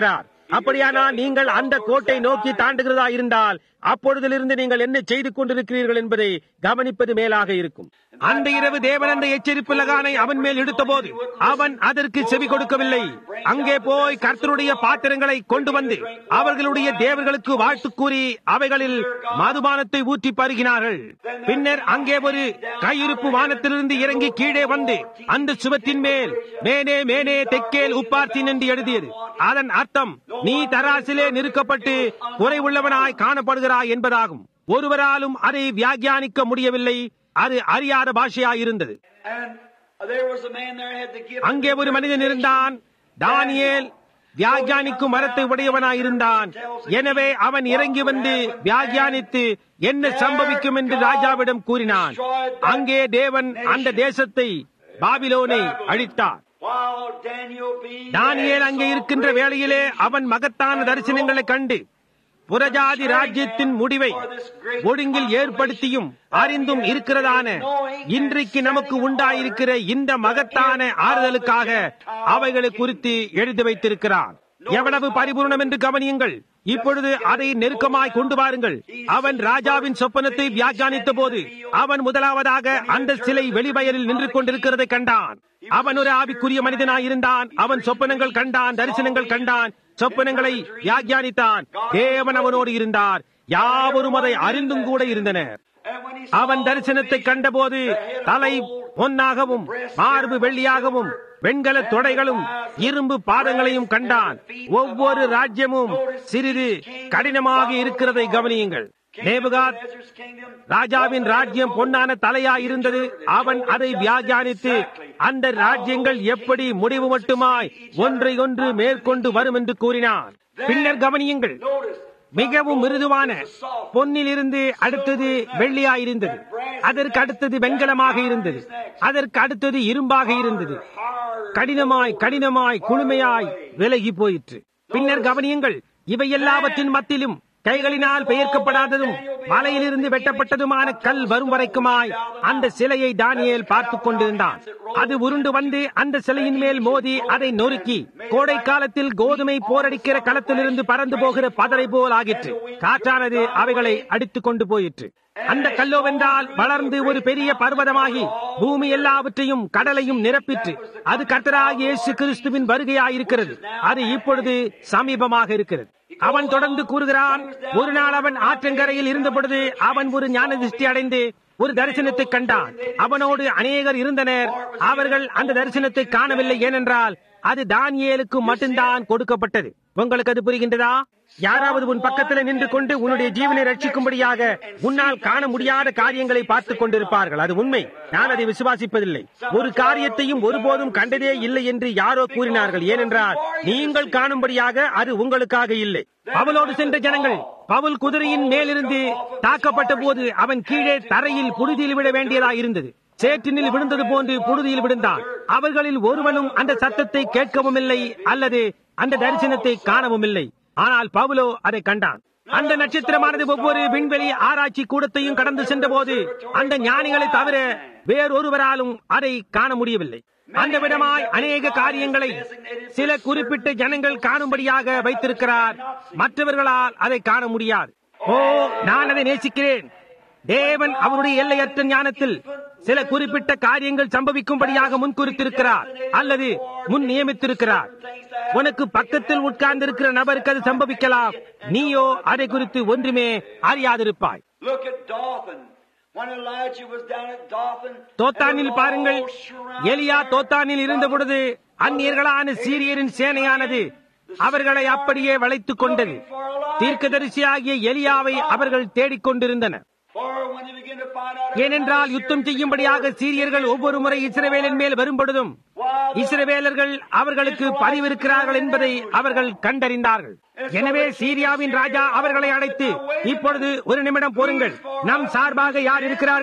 அப்படியானால் நீங்கள் அந்த கோட்டை நோக்கி தாண்டுகிறதா இருந்தால் அப்பொழுதிலிருந்து நீங்கள் என்ன செய்து கொண்டிருக்கிறீர்கள் என்பதை கவனிப்பது மேலாக இருக்கும் அந்த இரவு தேவன் அந்த எச்சரிப்பு லகானை அவன் மேல் எடுத்தபோது அவன் அதற்கு செவி கொடுக்கவில்லை அங்கே போய் கர்த்தருடைய பாத்திரங்களை கொண்டு வந்து அவர்களுடைய தேவர்களுக்கு வாழ்த்து கூறி அவைகளில் மதுபானத்தை ஊற்றி பருகினார்கள் பின்னர் அங்கே ஒரு கையிருப்பு வானத்திலிருந்து இறங்கி கீழே வந்து அந்த சுவத்தின் மேல் மேனே மேனே தெக்கேல் உப்பார்த்தின் என்று எழுதியது அதன் அர்த்தம் நீ தராசிலே நிறுக்கப்பட்டு குறைவுள்ளவனாய் காணப்படுகிறாய் என்பதாகும் ஒருவராலும் அதை வியாக்கியானிக்க முடியவில்லை அது அறியாத பாஷையாயிருந்தது And there was a man there had the gift. அங்கே ஒரு மனிதன் இருந்தான் தானியேல் வியாக்கியானிக்கும் மரத்தை உடையவனாயிருந்தான் எனவே அவன் இறங்கி வந்து வியாக்கியானித்து என்ன சம்பவிக்கும் என்று ராஜாவிடம் கூறினான் அங்கே தேவன் அந்த தேசத்தை பாபிலோனை அழித்தார் While Daniel being தானியேல் அங்கே இருக்கின்ற வேளையிலே அவன் மகத்தான தரிசனங்களை கண்டு புறஜாதி ராஜ்யத்தின் முடிவை ஒழுங்கில் ஏற்படுத்தியும் அறிந்தும் இருக்கிறதான இன்றைக்கு நமக்கு உண்டாயிருக்கிற இந்த மகத்தான ஆறுதலுக்காக அவைகளை குறித்து எழுதி வைத்திருக்கிறார் எவ்வளவு பரிபூர்ணம் என்று கவனியுங்கள் இப்பொழுது அதை நெருக்கமாய் கொண்டு வாருங்கள் அவன் ராஜாவின் சொப்பனத்தை வியாக்கியானித்த போது அவன் முதலாவதாக அந்த சிலை வெளிவயலில் நின்று கொண்டிருக்கிறதை கண்டான் அவன் ஒரு ஆவிக்குரிய மனிதனாயிருந்தான் அவன் சொப்பனங்கள் கண்டான் தரிசனங்கள் கண்டான் சொப்பனங்களை வியாக்கியானித்தான் தேவன் அவனோடு இருந்தார் யாவரும் அதை அறிந்தும் கூட இருந்தனர் And when he அவன் saw தரிசனத்தை the கண்டபோது தலை பொன்னாகவும் மார்பு வெள்ளியாகவும் வெண்கல தொடைகளும் இரும்பு பாதங்களையும் கண்டான் ஒவ்வொரு ராஜ்யமும் சிறிது கடினமாக இருக்கிறதை கவனியுங்கள் நேபுகாத் Nebuchadnezzar's kingdom, ராஜாவின் ராஜ்யம் பொன்னான தலையா இருந்தது அவன் அதை வியாகியானித்து அந்த ராஜ்யங்கள் எப்படி முடிவு மட்டுமாய் ஒன்றை ஒன்று மேற்கொண்டு வரும் என்று கூறினான் பின்னர் கவனியுங்கள் notice, மிகவும் மிருதுவான பொன்னில் இருந்து அடுத்தது வெள்ளியாயிருந்தது அதற்கு அடுத்தது வெண்கலமாக இருந்தது அதற்கு அடுத்தது இரும்பாக இருந்தது கடினமாய் கடினமாய் குளுமையாய் விலகி போயிற்று பின்னர் கவனியுங்கள் இவை எல்லாவற்றின் மத்தியிலும் கைகளினால் பெயர்க்கப்படாததும் மலையிலிருந்து வெட்டப்பட்டதுமான கல் வரும் வரைக்குமாய் அந்த சிலையை தானியேல் பார்த்துக் கொண்டிருந்தான் அது உருண்டு வந்து அந்த சிலையின் மேல் மோதி அதை நொறுக்கி கோடை காலத்தில் கோதுமை போரடிக்கிற களத்திலிருந்து பறந்து போகிற பதரை போல் ஆகிற்று காற்றானது அவைகளை அடித்துக் கொண்டு போயிற்று அந்த கல்லோவென்றால் வளர்ந்து ஒரு பெரிய பர்வதமாகி பூமி எல்லாவற்றையும் கடலையும் நிரப்பிற்று அது கர்த்தராகிய இயேசு கிறிஸ்துவின் வருகையாயிருக்கிறது அது இப்பொழுது சமீபமாக இருக்கிறது அவன் தொடர்ந்து கூறுகிறான் ஒரு நாள் அவன் ஆற்றங்கரையில் இருந்த பொழுது அவன் ஒரு ஞான திருஷ்டி அடைந்து ஒரு தரிசனத்தை கண்டான் அவனோடு அநேகர் இருந்தனர் அவர்கள் அந்த தரிசனத்தை காணவில்லை ஏனென்றால் அது தானியேலுக்கு மட்டும்தான் கொடுக்கப்பட்டது உங்களுக்கு அது புரிகின்றதா யாராவது உன் பக்கத்தில் நின்று கொண்டு உன்னுடைய ஜீவனை ரட்சிக்கும்படியாக உன்னால் காண முடியாத காரியங்களை பார்த்துக் கொண்டிருப்பார்கள் அது உண்மை நான் அதை விசுவாசிப்பதில்லை ஒரு காரியத்தையும் ஒருபோதும் கண்டதே இல்லை என்று யாரோ கூறினார்கள் ஏனென்றால் நீங்கள் காணும்படியாக அது உங்களுக்காக இல்லை பவுலோடு சென்ற ஜனங்கள் பவுல் குதிரையின் மேலிருந்து தாக்கப்பட்ட போது அவன் கீழே தரையில் புழுதியில் விட வேண்டியதாய் இருந்தது சேற்றினில் விழுந்தது போன்று புழுதியில் விழுந்தான் அவர்களில் ஒருவனும் அந்த சத்தத்தை கேட்கவும் இல்லை அல்லது அந்த தரிசனத்தை காணவும் இல்லை ஆனால் பவுலோ அதை கண்டான் அந்த நட்சத்திரமானது ஒவ்வொரு விண்வெளி ஆராய்ச்சி கூடத்தையும் கடந்து சென்ற போது அந்த ஞானிகளை தவிர வேறொருவராலும் அதை காண முடியவில்லை அந்த விதமாய் அநேக காரியங்களை சில குறிப்பிட்ட ஜனங்கள் காணும்படியாக வைத்திருக்கிறார் மற்றவர்களால் அதை காண முடியாது ஓ நான் அதை நேசிக்கிறேன் தேவன் அவருடைய எல்லையற்ற ஞானத்தில் சில குறிப்பிட்ட காரியங்கள் சம்பவிக்கும்படியாக முன்குறித்திருக்கிறார் அல்லது முன் நியமித்திருக்கிறார் உனக்கு பக்கத்தில் உட்கார்ந்திருக்கிற நபருக்கு அது சம்பவிக்கலாம் நீயோ அதை குறித்து ஒன்றுமே அறியாதிருப்பாய் Look at Dothan. When Elijah was down at Dothan, தோத்தானில் they were பாருங்கள் all surrounded எலியா there. தோத்தானில் இருந்த பொழுது அந்நியர்களான சீரியரின் சேனையானது அவர்களை அப்படியே வளைத்துக் கொண்டது தீர்க்கதரிசியாகிய எலியாவை அவர்கள் தேடிக்கொண்டிருந்தனர் For when they began to find out ஏனென்றால் யுத்தம் செய்யும்படியாக சீரியர்கள் ஒவ்வொரு முறை இஸ்ரவேலின் மேல் வரும்பொழுதும் இஸ்ரவேலர்கள் அவர்களுக்கு பரிவிருக்கிறார்கள் என்பதை அவர்கள் கண்டறிந்தார்கள் எனவே சீரியாவின் ராஜா அவர்களை அழைத்து இப்பொழுது ஒரு நிமிடம் போருங்கள் நம் சார்பாக யார் இருக்கிறார்கள்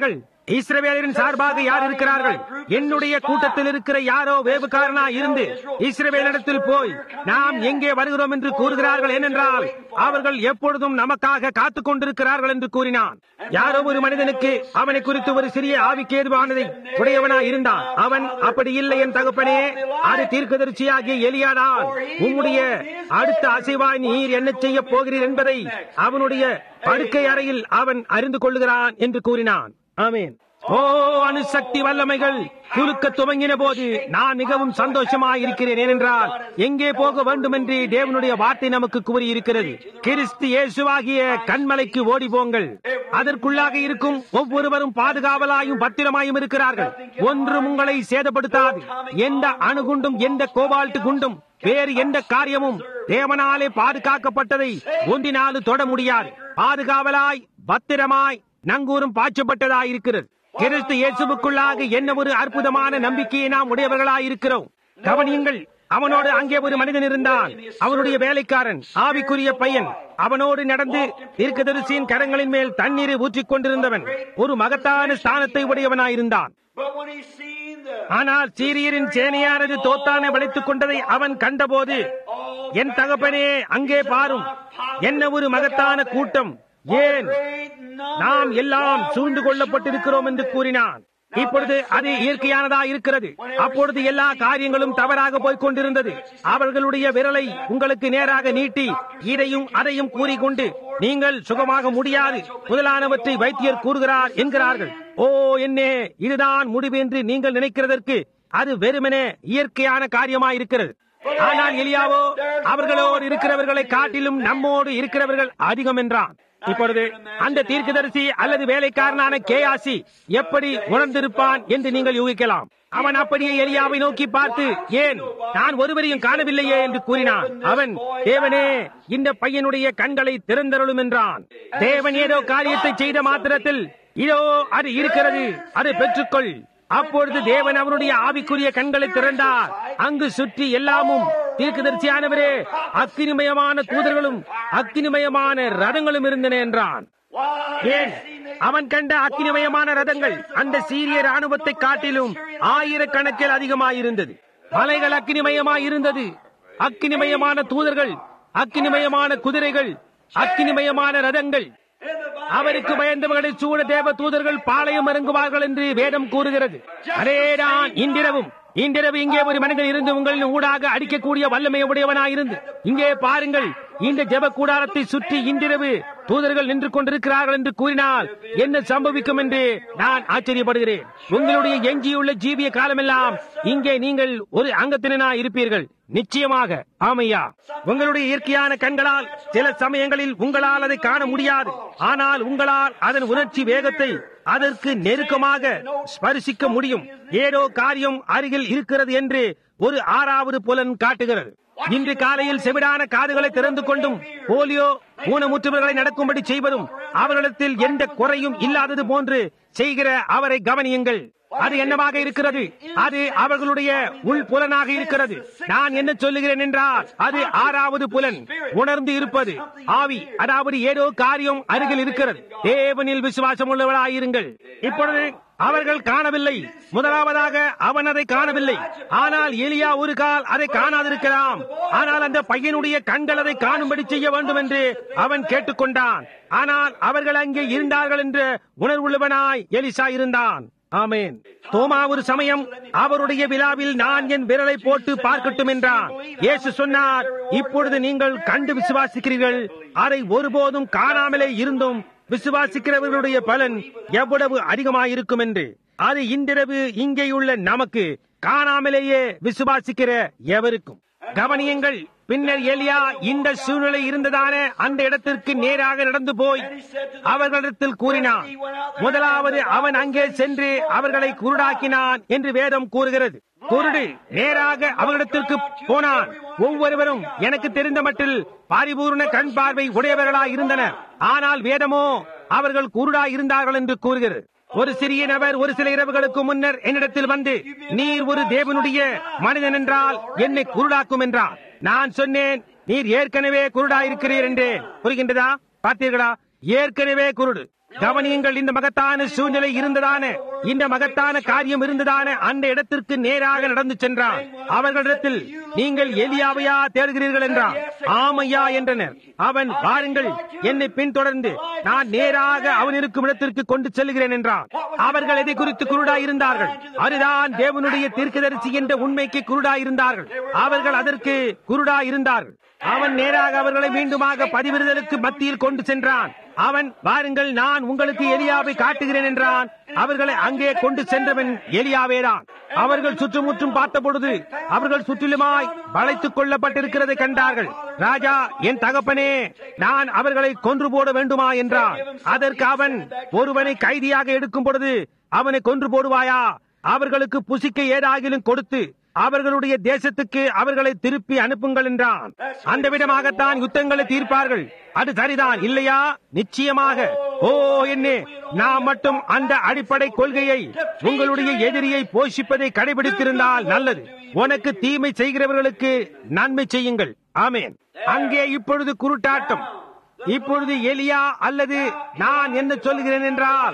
இஸ்ரவேலரின் சார்பாக யார் இருக்கிறார்கள் என்னுடைய கூட்டத்தில் இருக்கிற யாரோ வேவுக்காரனா இருந்து இஸ்ரவேலிடத்தில் போய் நாம் எங்கே வருகிறோம் என்று கூறுகிறார்கள் ஏனென்றால் அவர்கள் எப்பொழுதும் நமக்காக காத்துக் கொண்டிருக்கிறார்கள் என்று கூறினான் யாரோ ஒரு மனிதனுக்கு அவனை குறித்து ஒரு சிறிய ஆவிக்கு ஏதுவானதை உடையவனா இருந்தான் அவன் அப்படி இல்லை என் தகப்பனே அது தீர்க்கதரிசியாகிய எலியாடால் உம்முடைய அடுத்த அசைவாய் நீர் என்ன செய்ய போகிறீர் என்பதை அவனுடைய படுக்கை அறையில் அவன் அறிந்து கொள்ளுகிறான் என்று கூறினான் ஆமீன் ஓ அணுசக்தி வல்லமைகள் குலுக்க துவங்கின போது நான் மிகவும் சந்தோஷமாக இருக்கிறேன் ஏனென்றால் எங்கே போக வேண்டும் என்று தேவனுடைய வார்த்தை நமக்கு கூறியிருக்கிறது கிறிஸ்து இயேசுவாகிய கண்மலைக்கு ஓடி போங்கள் அதற்குள்ளாக இருக்கும் ஒவ்வொருவரும் பாதுகாவலாயும் பத்திரமாயும் இருக்கிறார்கள் ஒன்றும் உங்களை சேதப்படுத்தாது எந்த அணுகுண்டும் எந்த கோபால்ட் குண்டும் வேறு எந்த காரியமும் தேவனாலே பாதுகாக்கப்பட்டதை ஒன்றினாலும் தொட முடியாது பாதுகாவலாய் பத்திரமாய் நங்கூரும் பாய்ச்சப்பட்டதாய் இருக்கிறது கிறிஸ்து இயேசுவுக்குள்ளாக என்ன ஒரு அற்புதமான நம்பிக்கையை நாம் உடையவர்களாய் இருக்கிறோம் கவனியுங்கள் அவனோடு அங்கே ஒரு மனிதன் இருந்தான் அவனுடைய வேலைக்காரன் ஆவிக்குரிய பையன் அவனோடு நடந்து தீர்க்கதரிசியின் கரங்களின் மேல் தண்ணீரை ஊற்றிக் கொண்டிருந்தவன் ஒரு மகத்தான ஸ்தானத்தை உடையவனாயிருந்தான் But when he seen the ஆனால் சீரியரின் சேனையானது தோத்தானை வளைத்துக் கொண்டதை அவன் கண்டபோது என் தகப்பனே அங்கே பாரும் என்ன ஒரு மகத்தான கூட்டம் ஏன் great number நாம் எல்லாம் சூழ்ந்து கொள்ளப்பட்டிருக்கிறோம் என்று கூறினான் இப்பொழுது அது இயற்கையானதா இருக்கிறது அப்பொழுது எல்லா காரியங்களும் தவறாக போய்க் கொண்டிருந்தது அவர்களுடைய விரலை உங்களுக்கு நேராக நீட்டி இதையும் அதையும் கூறிக்கொண்டு நீங்கள் சுகமாக முடியாது முதலானவற்றை வைத்தியர் கூறுகிறார் என்கிறார்கள் ஓ என்னே இதுதான் முடிவு என்று நீங்கள் நினைக்கிறதற்கு அது வெறுமனே இயற்கையான காரியமாயிருக்கிறது ஆனால் எலியாவோ அவர்களோடு இருக்கிறவர்களை காட்டிலும் நம்மோடு இருக்கிறவர்கள் அதிகம் என்றான் இப்பொழுது அந்த தீர்க்கதரிசி அல்லது வேலைக்காரனான கேயாசி எப்படி உணர்ந்திருப்பான் என்று நீங்கள் யூகிக்கலாம் அவன் அப்படியே எலியாவை நோக்கி பார்த்து ஏன் நான் ஒருவரையும் காணவில்லையே என்று கூறினான் அவன் தேவனே இந்த பையனுடைய கண்களை திறந்தருளும் என்றான் தேவன் ஏதோ காரியத்தை செய்த மாத்திரத்தில் இதோ அது இருக்கிறது அதை பெற்றுக்கொள் அப்பொழுது தேவன் அவருடைய ஆவிக்குரிய கண்களை திறந்தார் அங்கு சுற்றி எல்லாமும் தீர்க்கதரிசியானவரே அக்கினிமயமான தூதர்களும் அக்கினிமயமான ரதங்களும் இருந்தன என்றான் ஏன் அவன் கண்ட அக்கினிமயமான ரதங்கள் அந்த சீரிய ராணுவத்தை காட்டிலும் ஆயிரக்கணக்கில் அதிகமாயிருந்தது மலைகள் அக்கினிமயமாயிருந்தது அக்கினிமயமான தூதர்கள் அக்கினிமயமான குதிரைகள் அக்கினிமயமான ரதங்கள் அவருக்கு பயந்தவர்களை சூழ தேவ தூதர்கள் பாளையம் இறங்குவார்கள் என்று வேதம் கூறுகிறது அதேதான் இன்றிரவும் இன்றிரவு இங்கே ஒரு மனிதன் இருந்து உங்களின் ஊடாக அடிக்கக்கூடிய வல்லமை உடையவனாயிருந்து இங்கே பாருங்கள் இந்த ஜெப கூடாரத்தை சுற்றி இன்றிரவு தூதர்கள் நின்று கொண்டிருக்கிறார்கள் என்று கூறினால் என்ன சம்பவிக்கும் என்று நான் ஆச்சரியப்படுகிறேன் உங்களுடைய எஞ்சியுள்ள ஜீவிய காலமெல்லாம் இங்கே நீங்கள் ஒரு அங்கத்தினா இருப்பீர்கள் நிச்சயமாக ஆமையா உங்களுடைய இயற்கையான கண்களால் சில சமயங்களில் உங்களால் அதை காண முடியாது ஆனால் உங்களால் அதன் உணர்ச்சி வேகத்தை அதற்கு நெருக்கமாக ஸ்பரிசிக்க முடியும் ஏதோ காரியம் அருகில் இருக்கிறது என்று ஒரு ஆறாவது புலன் காட்டுகிறது இன்று காலையில் செவிடான காதுகளை திறந்து கொண்டும் போலியோ ஊனமுற்றவர்களை நடக்கும்படி செய்வதும் அவர்களிடத்தில் எந்த குறையும் இல்லாதது போன்று செய்கிற அவரை கவனியுங்கள் அது என்னவாக இருக்கிறது அது அவர்களுடைய உள் புலனாக இருக்கிறது நான் என்ன சொல்லுகிறேன் என்றால் அது ஆறாவது புலன் உணர்ந்து இருப்பது ஆவி அதாவது ஏதோ காரியம் அருகில் இருக்கிறது தேவனில் விசுவாசம் உள்ளவராயிருங்கள் இப்பொழுது அவர்கள் காணவில்லை முதலாவதாக அவன் அதை காணவில்லை ஆனால் எலியா ஒரு கால் அதை காணாதிருக்கலாம் ஆனால் அந்த பையனுடைய கண்கள் அதை காணும்படி செய்ய வேண்டும் என்று அவன் கேட்டுக்கொண்டான் ஆனால் அவர்கள் அங்கே இருந்தார்கள் என்ற உணர்வுள்ளவனாய் எலிசா இருந்தான் ஆமேன் தோமா ஒரு சமயம் அவருடைய விழாவில் நான் என் விரலை போட்டு பார்க்கட்டும் என்றான் இயேசு சொன்னார் இப்பொழுது நீங்கள் கண்டு விசுவாசிக்கிறீர்கள் அதை ஒருபோதும் காணாமலே இருந்தும் விசுவாசிக்கிறவர்களுடைய பலன் எவ்வளவு அதிகமாயிருக்கும் என்று அது இன்றிரவு இங்கேயுள்ள நமக்கு காணாமலேயே விசுவாசிக்கிற எவருக்கும் கவனியுங்கள் பின்னர் எலியா இந்த சூழ்நிலை இருந்ததான அந்த இடத்திற்கு நேராக நடந்து போய் அவர்களிடத்தில் கூறினான் முதலாவது அவன் அங்கே சென்று அவர்களை குருடாக்கினான் என்று வேதம் கூறுகிறது குருடு நேராக அவர்களிடத்திற்கு போனான் ஒவ்வொருவரும் எனக்கு தெரிந்த மட்டில் பாரிபூர்ண கண் பார்வை உடையவர்களாய் இருந்தனர் ஆனால் வேதமோ அவர்கள் குருடா இருந்தார்கள் என்று கூறுகிறது ஒரு சிறிய நபர் ஒரு சில இரவுகளுக்கு முன்னர் என்னிடத்தில் வந்து நீர் ஒரு தேவனுடைய மனிதன் என்றால் என்னை குருடாக்கும் என்றார் நான் சொன்னேன் நீர் ஏற்கனவே குருடா இருக்கிறீர் என்றேன் புரிகின்றதா பார்த்தீர்களா ஏற்கனவே குருடு கவனியுங்கள் இந்த மகத்தான சூழ்நிலை இருந்ததான இந்த மகத்தான காரியம் இருந்ததான அந்த இடத்திற்கு நேராக நடந்து சென்றான் அவர்களிடத்தில் நீங்கள் எலியாவையா தேடுகிறீர்கள் என்றான் ஆமையா என்றனர் அவன் வாருங்கள் என்னை பின்தொடர்ந்து நான் நேராக அவன் இருக்கும் இடத்திற்கு கொண்டு செல்கிறேன் என்றான் அவர்கள் எதை குறித்து குருடா இருந்தார்கள் அதுதான் தேவனுடைய தீர்க்கதரிசி என்ற உண்மைக்கு குருடா இருந்தார்கள் அவர்கள் அதற்கு குருடா இருந்தார்கள் அவன் நேராக அவர்களை மீண்டுமாக பதிவிடுதலுக்கு மத்தியில் கொண்டு சென்றான் அவன் வாருங்கள் நான் உங்களுக்கு எலியாவை காட்டுகிறேன் என்றான் அவர்களை அங்கே கொண்டு சென்றவன் எலியாவேதான் அவர்கள் சுற்றுமுற்றும் பார்த்த பொழுது அவர்கள் சுற்றிலுமாய் வளைத்துக் கொள்ளப்பட்டிருக்கிறதை கண்டார்கள் ராஜா என் தகப்பனே நான் அவர்களை கொன்று போட வேண்டுமா என்றான் அதற்கு அவன் ஒருவனை கைதியாக எடுக்கும் பொழுது அவனை கொன்று போடுவாயா அவர்களுக்கு புசிக்க ஏதாகிலும் கொடுத்து அவர்களுடைய தேசத்துக்கு அவர்களை திருப்பி அனுப்புங்கள் என்றான் அந்த விதமாகத்தான் யுத்தங்களை தீர்ப்பார்கள் அது சரிதான் இல்லையா நிச்சயமாக ஓ என்னே நாம் மட்டும் அந்த அடிப்படை கொள்கையை உங்களுடைய எதிரியை போஷிப்பதை கடைபிடித்திருந்தால் நல்லது உனக்கு தீமை செய்கிறவர்களுக்கு நன்மை செய்யுங்கள் ஆமேன் அங்கே இப்பொழுது குருட்டாட்டம் இப்பொழுது எலியா அல்லது நான் என்ன சொல்கிறேன் என்றால்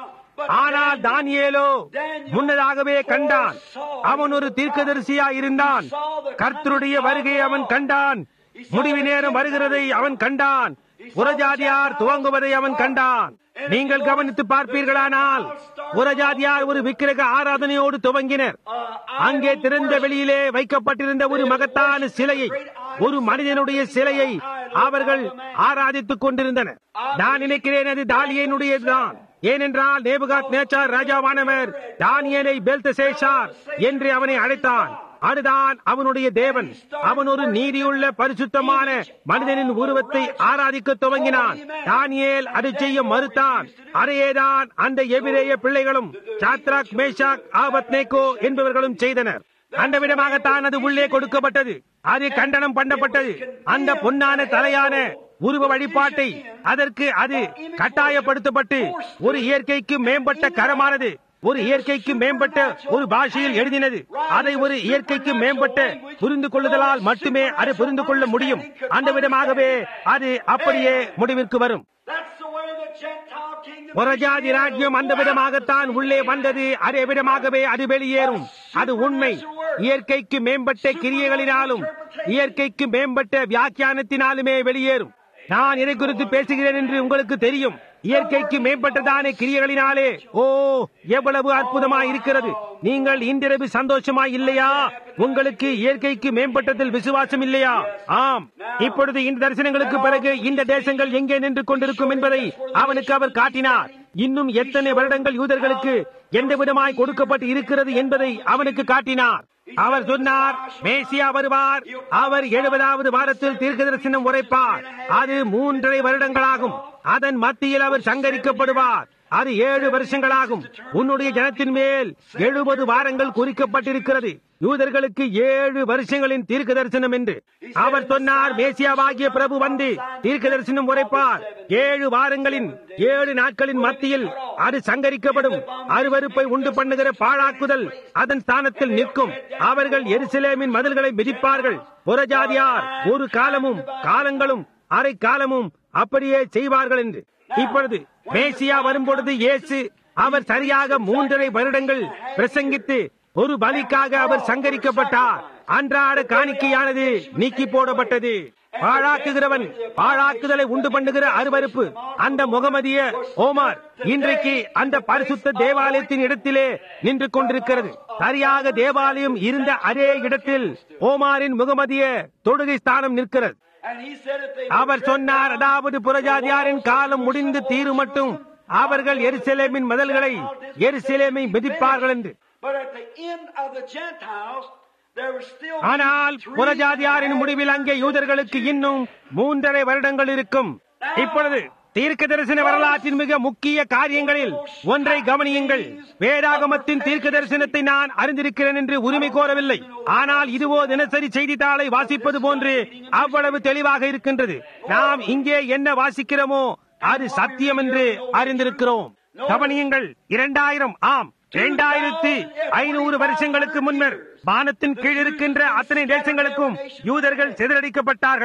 ஆனால் தானியேலோ முன்னதாகவே கண்டான் அவன் ஒரு தீர்க்கதரிசியா இருந்தான் கர்த்தருடைய வருகையை அவன் கண்டான் முடிவு நேரம் வருகிறதை அவன் கண்டான் புறஜாதியார் துவங்குவதை அவன் கண்டான் நீங்கள் கவனித்து பார்ப்பீர்களானால் புறஜாதியார் ஒரு விக்கிரக ஆராதனையோடு துவங்கினர் அங்கே திறந்த வெளியிலே வைக்கப்பட்டிருந்த ஒரு மகத்தான சிலையை ஒரு மனிதனுடைய சிலையை அவர்கள் ஆராதித்துக் கொண்டிருந்தனர் நான் நினைக்கிறேன் அது தாலியனுடையதுதான் ஏனென்றால் நேபுகாத் நேச்சார் ராஜாவானவர் தானியனை பெல்தசேஷார் என்று அவனை அழைத்தான் அதுதான் அவனுடைய தேவன் அவன் ஒரு நீதியுள்ள பரிசுத்தமான மனிதனின் உருவத்தை ஆராதிக்க துவங்கினான் தானியேல் அதை செய்ய மறுத்தான் அதையேதான் அந்த எபிரேய பிள்ளைகளும் சாத்ராக் மேஷாக் ஆபத் நேகோ என்பவர்களும் செய்தனர் அந்த விதமாகத்தான் அது உள்ளே கொடுக்கப்பட்டது அது கண்டனம் பண்ணப்பட்டது அந்த பொன்னான தலையான உருவ வழிபாட்டை அதற்கு அது கட்டாயப்படுத்தப்பட்டு ஒரு இயற்கைக்கு மேம்பட்ட கரமானது ஒரு இயற்கைக்கு மேம்பட்ட ஒரு பாஷையில் எழுதினது அதை ஒரு இயற்கைக்கு மேம்பட்ட புரிந்து கொள்ளுதலால் மட்டுமே அதை புரிந்து கொள்ள முடியும் அந்த விதமாகவே அது அப்படியே முடிவிற்கு வரும் That's the way the Gentile kingdom புறஜாதி ராஜ்யம் அந்த விதமாகத்தான் உள்ளே வந்தது அதே விதமாகவே அது வெளியேறும் அது உண்மை இயற்கைக்கு மேம்பட்ட கிரியைகளினாலும் இயற்கைக்கு மேம்பட்ட வியாக்கியானத்தினாலுமே வெளியேறும் நான் இதை குறித்து பேசுகிறேன் என்று உங்களுக்கு தெரியும் இயற்கைக்கு மேம்பட்டதான கிரியைகளினாலே ஓ எவ்வளவு அற்புதமாய் இருக்கிறது நீங்கள் இன்றிரவு சந்தோஷமாய் இல்லையா உங்களுக்கு இயற்கைக்கு மேம்பட்டதில் விசுவாசம் இல்லையா ஆம் இப்பொழுது இந்த தரிசனங்களுக்கு பிறகு இந்த தேசங்கள் எங்கே நின்று கொண்டிருக்கும் என்பதை அவனுக்கு அவர் காட்டினார் இன்னும் எத்தனை வருடங்கள் யூதர்களுக்கு எந்த விதமாய் கொடுக்கப்பட்டு இருக்கிறது என்பதை அவனுக்கு காட்டினார் அவர் சொன்னார் மேசியா வருவார் அவர் எழுபதாவது வாரத்தில் தீர்க்க தரிசனம் உரைப்பார் அது மூன்றரை வருடங்களாகும் அதன் மத்தியில் அவர் சங்கரிக்கப்படுவார் அது ஏழு வருஷங்களாகும் உன்னுடைய ஜனத்தின் மேல் எழுபது வாரங்கள் குறிக்கப்பட்டிருக்கிறது யூதர்களுக்கு ஏழு வருஷங்களின் தீர்க்க தரிசனம் என்று அவர் சொன்னார் மேசியாவாகிய பிரபு வந்து தீர்க்க தரிசனம் உரைப்பார் ஏழு வாரங்களின் ஏழு நாட்களின் மத்தியில் அது சங்கரிக்கப்படும் அருவருப்பை உண்டு பண்ணுகிற பாழாக்குதல் அதன் ஸ்தானத்தில் நிற்கும் அவர்கள் எருசலேமின் மதில்களை மிதிப்பார்கள் புறஜாதியார் ஒரு காலமும் காலங்களும் அரை காலமும் அப்படியே செய்வார்கள் என்று இப்பொழுது மேசியா வரும்பொழுது இயேசு அவர் சரியாக மூன்றரை வருடங்கள் பிரசங்கித்து ஒரு பலிக்காக அவர் சங்கரிக்கப்பட்டார் அன்றாட காணிக்கையானது நீக்கி போடப்பட்டது பாழாக்குகிறவன் பாழாக்குதலை உண்டு பண்ணுகிற அருவருப்பு அந்த முகமதிய ஓமார் இன்றைக்கு அந்த பரிசுத்த தேவாலயத்தின் இடத்திலே நின்று கொண்டிருக்கிறது சரியாக தேவாலயம் இருந்த அதே இடத்தில் ஓமாரின் முகமதிய தொடுகை ஸ்தானம் நிற்கிறது And he said if they அவர் சொன்னார் அதாவது புறஜாதியாரின் காலம் முடிந்து தீரும் மட்டும் அவர்கள் எருசலேமின் மதல்களை எருசலேமை மிதிப்பார்கள் என்று But at the end of the Gentiles, there was still ஆனால் three புறஜாதியாரின் முடிவில் அங்கே யூதர்களுக்கு இன்னும் மூன்றரை வருடங்கள் இருக்கும் இப்பொழுது தீர்க்க தரிசன வரலாற்றின் மிக முக்கிய காரியங்களில் ஒன்றை கவனியுங்கள் வேதாகமத்தின் தீர்க்க தரிசனத்தை நான் அறிந்திருக்கிறேன் என்று உரிமை கோரவில்லை ஆனால் இதுவோ தினசரி செய்தித்தாளை வாசிப்பது போன்று அவ்வளவு தெளிவாக இருக்கின்றது நாம் இங்கே என்ன வாசிக்கிறோமோ அது சத்தியம் என்று அறிந்திருக்கிறோம் கவனியுங்கள் இரண்டாயிரம் ஆம் இரண்டாயிரத்தி ஐநூறு வருஷங்களுக்கு முன்னர் வானத்தின் கீழ் இருக்கின்ற அத்தனை தேசங்களுக்கும் யூதர்கள் சிதறடிக்கப்பட்டார்கள்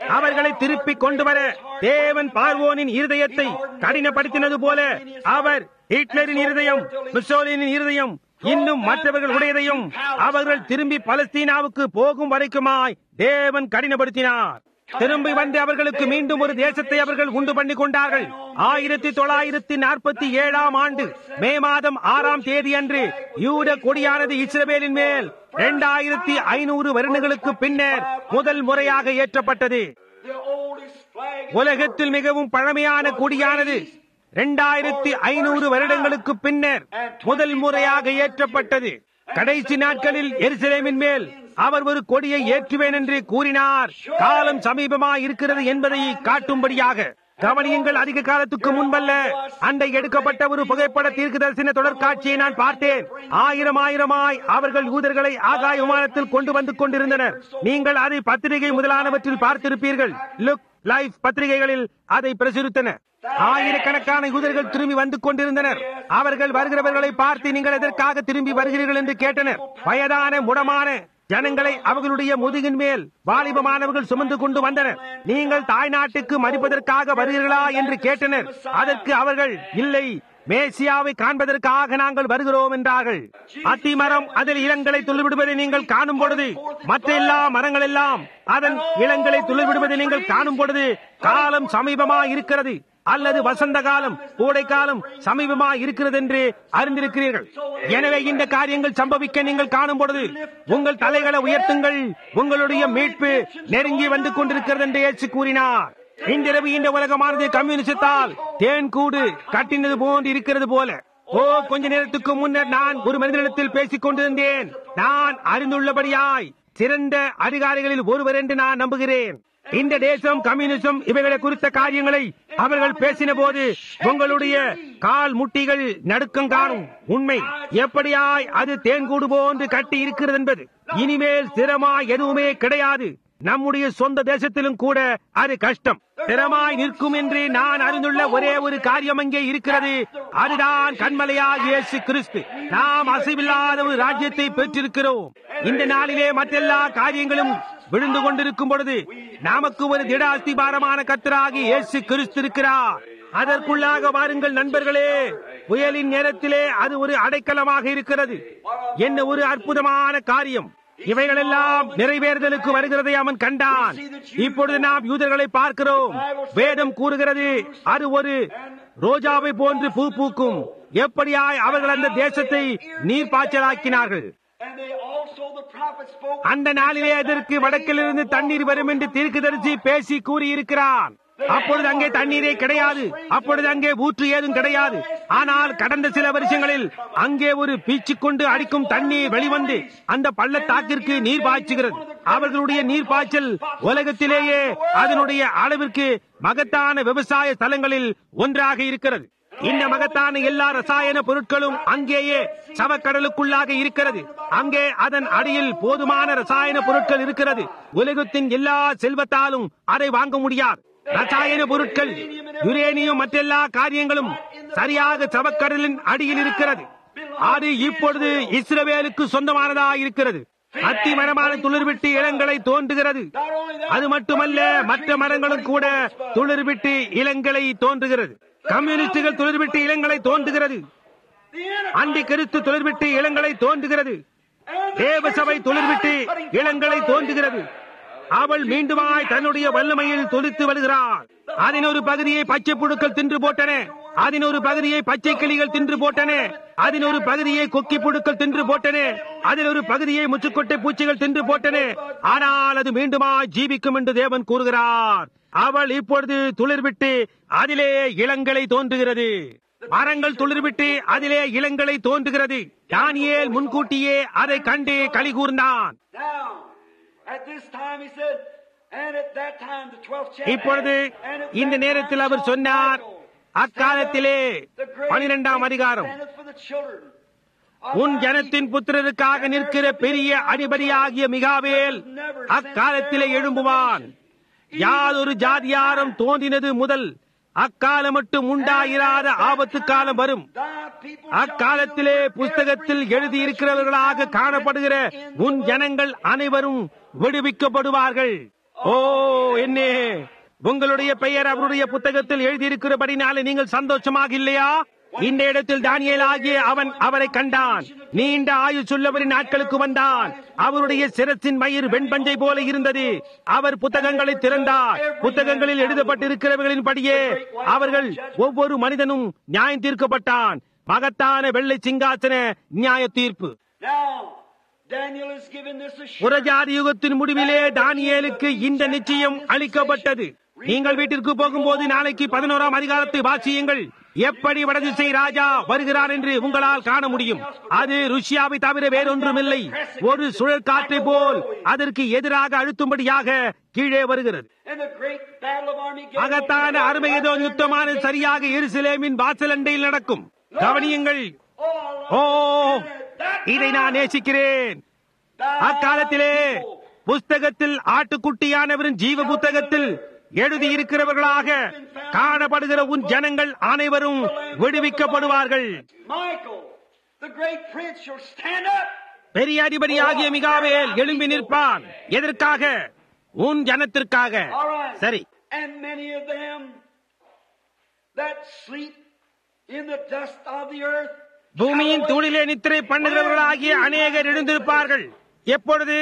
அவர்களை திருப்பிக் கொண்டு வர தேவன் பார்வோனின் இருதயத்தை கடினப்படுத்தினது போல அவர் ஹிட்லரின் இருதயம் முசோலினின் இருதயம் இன்னும் மற்றவர்கள் உடையதையும் அவர்கள் திரும்பி பலஸ்தீனாவுக்கு போகும் வரைக்குமாய் தேவன் கடினப்படுத்தினார் திரும்பி வந்து அவர்களுக்கு மீண்டும் ஒரு தேசத்தை அவர்கள் உண்டு பண்ணி கொண்டார்கள் ஆயிரத்தி தொள்ளாயிரத்தி நாற்பத்தி ஏழாம் ஆண்டு மே மாதம் ஆறாம் தேதி அன்று யூத கொடியானது இஸ்ரவேலின் மேல் இரண்டாயிரத்தி ஐநூறு வருடங்களுக்கு பின்னர் முதல் முறையாக ஏற்றப்பட்டது The oldest flag in உலகத்தில் மிகவும் பழமையான கொடியானது இரண்டாயிரத்தி ஐநூறு வருடங்களுக்கு பின்னர் முதல் முறையாக ஏற்றப்பட்டது கடைசி நாட்களில் எருசலேமின் மேல் அவர் ஒரு கொடியை ஏற்றுவேன் என்று கூறினார் காலம் சமீபமாய் இருக்கிறது என்பதை காட்டும்படியாக கவனியுங்கள் அதிக காலத்துக்கு முன்பல்ல அண்டை எடுக்கப்பட்ட ஒரு புகைப்பட தீர்க்க தரிசன தொடர்காட்சியை நான் பார்த்தேன் ஆயிரம் ஆயிரமாய் அவர்கள் யூதர்களை ஆகாய விமானத்தில் கொண்டு வந்து கொண்டிருந்தனர் நீங்கள் அதை பத்திரிகை முதலானவற்றில் பார்த்திருப்பீர்கள் லுக் லைஃப் பத்திரிகைகளில் அதை பிரசுரித்தன ஆயிரக்கணக்கான யூதர்கள் திரும்பி வந்து கொண்டிருந்தனர் அவர்கள் வருகிறவர்களை பார்த்து நீங்கள் எதற்காக திரும்பி வருகிறீர்கள் என்று கேட்டனர் வயதான முடமான ஜனங்களை அவர்களுடைய முதுகின் மேல் வாலிபமானவர்கள் சுமந்து கொண்டு வந்தனர் நீங்கள் தாய்நாட்டுக்கு மதிப்பதற்காக வருகிறீர்களா என்று கேட்டனர் அதற்கு அவர்கள் இல்லை மேசியாவை காண்பதற்காக நாங்கள் வருகிறோம் என்றார்கள் அத்திமரம் அதில் இளங்களை துளிர்விடுவதை நீங்கள் காணும் பொழுது மற்ற எல்லா மரங்கள் எல்லாம் அதன் இளங்களை துளிர்விடுவதை நீங்கள் காணும் பொழுது காலம் சமீபமா இருக்கிறது அல்லது வசந்த காலம் கோடை காலம் சமீபமா இருக்கிறது என்று அறிந்திருக்கிறீர்கள் எனவே இந்த காரியங்கள் சம்பவிக்க நீங்கள் காணும் பொழுது உங்கள் தலைகளை உயர்த்துங்கள் உங்களுடைய மீட்பு நெருங்கி வந்து கொண்டிருக்கிறது என்று இயேசு கூறினார் இன்றிரவு இந்த உலகமானது கம்யூனிசத்தால் தேன் கூடு கட்டினது போன்று இருக்கிறது போல ஓ கொஞ்ச நேரத்துக்கு முன்னர் நான் ஒரு மனிதனிடத்தில் பேசிக் கொண்டிருந்தேன் நான் அறிந்துள்ளபடியாய் சிறந்த அதிகாரிகளில் ஒருவர் என்று நான் நம்புகிறேன் இந்த தேசம் கம்யூனிசம் இவைகளை குறித்த காரியங்களை அவர்கள் பேசின போது உங்களுடைய கால் முட்டிகள் நடுக்கம் காணும் உண்மை எப்படியாய் அது தேன்கூடு போன்று கட்டி இருக்கிறது என்பது இனிமேல் ஸ்திரமாய் எதுவுமே கிடையாது நம்முடைய சொந்த தேசத்திலும் கூட அது கஷ்டம் ஸ்திரமாய் நிற்கும் என்று நான் அறிந்துள்ள ஒரே ஒரு காரியம் அங்கே இருக்கிறது அதுதான் கண்மலையாக இயேசு கிறிஸ்து நாம் அசைவில்லாத ஒரு ராஜ்யத்தை பெற்றிருக்கிறோம் இந்த நாளிலே மற்றெல்லா காரியங்களும் விழுந்து கொண்டிருக்கும் பொழுது நமக்கு ஒரு திட அஸ்திபாரமான கத்தராகி இயேசு கிறிஸ்து இருக்கிறார் அதற்குள்ளாக வாருங்கள் நண்பர்களே புயலின் நேரத்திலே அது ஒரு அடைக்கலமாக இருக்கிறது என்ன ஒரு அற்புதமான காரியம் இவைகளெல்லாம் நிறைவேறுதலுக்கு வருகிறதை அவன் கண்டான் இப்பொழுது நாம் யூதர்களை பார்க்கிறோம் வேதம் கூறுகிறது அது ஒரு ரோஜாவை போன்று பூ பூக்கும் எப்படியாய் அவர்கள் அந்த தேசத்தை நீர் பாய்ச்சலாக்கினார்கள் And they also, the prophet spoke. அந்த நாளிலே அதற்கு வடக்கிலிருந்து தண்ணீர் வரும் என்று தீர்க்கதரிசி பேசி கூறியிருக்கிறான் அப்பொழுது அங்கே தண்ணீரே கிடையாது அப்பொழுது அங்கே ஊற்று ஏதும் கிடையாது ஆனால் கடந்த சில வருஷங்களில் அங்கே ஒரு பீச்சு கொண்டு அடிக்கும் தண்ணீர் வெளிவந்து அந்த பள்ளத்தாக்கிற்கு நீர் பாய்ச்சுகிறது அவர்களுடைய நீர் பாய்ச்சல் உலகத்திலேயே அதனுடைய அளவிற்கு மகத்தான விவசாய ஸ்தலங்களில் ஒன்றாக இருக்கிறது இந்த மகத்தான எல்லா ரசாயன பொருட்களும் அங்கேயே சவக்கடலுக்குள்ளாக இருக்கிறது அங்கே அதன் அடியில் போதுமான ரசாயன பொருட்கள் இருக்கிறது உலகத்தின் எல்லா செல்வத்தாலும் அதை வாங்க முடியாது ரசாயன பொருட்கள் யுரேனியம் மற்றெல்லா காரியங்களும் சரியாக சவக்கடலின் அடியில் இருக்கிறது அது இப்பொழுது இஸ்ரவேலுக்கு சொந்தமானதா இருக்கிறது அத்தி மரமான துளிர்விட்டு இளங்களை தோன்றுகிறது அது மட்டுமல்ல மற்ற மரங்களும் கூட துளிர்விட்டு இளங்களை தோன்றுகிறது கம்யூனிஸ்டுகள் துளிர்விட்டு இளங்களை தோன்றுகிறது அண்டி கருத்து துளிர்விட்டு இளங்களை தோன்றுகிறது தேவசபை துளிர்விட்டு இளங்களை தோன்றுகிறது அவள் மீண்டுமாய் தன்னுடைய வல்லமையில் துளித்து வருகிறாள் அதன் ஒரு பகுதியை பச்சை புழுக்கள் தின்று போட்டன அதன் ஒரு பகுதியை பச்சை கிளிகள் தின்று போட்டன அதன் ஒரு பகுதியை கொக்கி புழுக்கள் தின்று போட்டன அதில் ஒரு பகுதியை முச்சுக்கொட்டை பூச்சிகள் தின்று போட்டன ஆனால் அது மீண்டுமாய் ஜீவிக்கும் என்று தேவன் கூறுகிறார் அவள் இப்பொழுது துளிர்விட்டு அதிலே இளங்களை தோன்றுகிறது மரங்கள் துளிர்விட்டு அதிலே இளங்களை தோன்றுகிறது தானியேல் முன்கூட்டியே அதை கண்டு களி கூர்ந்தான் Now, at this time, he said, and at that time, the 12th chapter. இப்பொழுது and at இந்த that நேரத்தில் time அவர் shall சொன்னார் Michael அக்காலத்திலே stand up, the great பனிரெண்டாம் அதிகாரம் standeth for the children of உன் thy ஜனத்தின் people. புத்திரருக்காக நிற்கிற பெரிய அதிபதியாகிய மிகாவேல் அக்காலத்திலே எழும்புவான் யாதொரு ஜாதியாரும் தோன்றினது முதல் அக்காலம் மட்டும் உண்டாயிராத ஆபத்து காலம் வரும் Thy people shall அக்காலத்திலே be delivered புஸ்தகத்தில் every எழுதியிருக்கிறவர்களாக காணப்படுகிற உன் ஜனங்கள் அனைவரும் விடுவிக்கப்படுவார்கள் ஓ என்னே உங்களுடைய பெயர் அவருடைய புத்தகத்தில் எழுதியிருக்கிறபடினாலே நீங்கள் சந்தோஷமாக இல்லையா இந்த இடத்தில் தானியேல் ஆகிய அவன் அவரை கண்டான் நீண்ட ஆயுசுள்ளவரின் நாட்களுக்கு வந்தான் அவருடைய சிரசின் மயிர் வெண்பஞ்சை போல இருந்தது அவர் புத்தகங்களை திறந்தார் புத்தகங்களில் எழுதப்பட்டிருக்கிறவர்களின் படியே அவர்கள் ஒவ்வொரு மனிதனும் நியாயம் தீர்க்கப்பட்டான் மகத்தான வெள்ளை சிங்காசன நியாய தீர்ப்பு Now, Daniel is given this assurance. புறஜாதி யுகத்தின் முடிவிலே தானியேலுக்கு இந்த நிச்சயம் அளிக்கப்பட்டது நீங்கள் வீட்டிற்கு போகும்போது நாளைக்கு பதினோராம் அதிகாரத்தை வாசியுங்கள் எப்படி வடதிசை ராஜா வருகிறார் என்று உங்களால் காண முடியும் அது ருஷ்யாவை தவிர வேறொன்றுமில்லை ஒரு சுழல் காற்றை போல் அதற்கு எதிராக அழுத்தும்படியாக கீழே வருகிறது And the great battle of Armageddon. மகத்தான அருமையதோ யுத்தமான சரியாக எருசலேமின் வாசலண்டையில் நடக்கும் கவனியுங்கள் Oh, ஓ இதை நான் நேசிக்கிறேன் அக்காலத்திலே புஸ்தகத்தில் ஆட்டுக்குட்டியானவரின் ஜீவ புத்தகத்தில் எழுதியிருக்கிறவர்களாக காணப்படுகிற உன் ஜனங்கள் அனைவரும் விடுவிக்கப்படுவார்கள் Michael, the great prince, shall stand up. பெரிய அதிபதியாகிய மிகாவேல் எழும்பி நிற்பான் எதற்காக உன் ஜனத்திற்காக All right. சரி And many of them that sleep in the dust of the earth. பூமியின் தூளிலே நித்திரை பண்ணுகிறவர்களாகிய அநேகர் எழுந்திருப்பார்கள் எப்பொழுது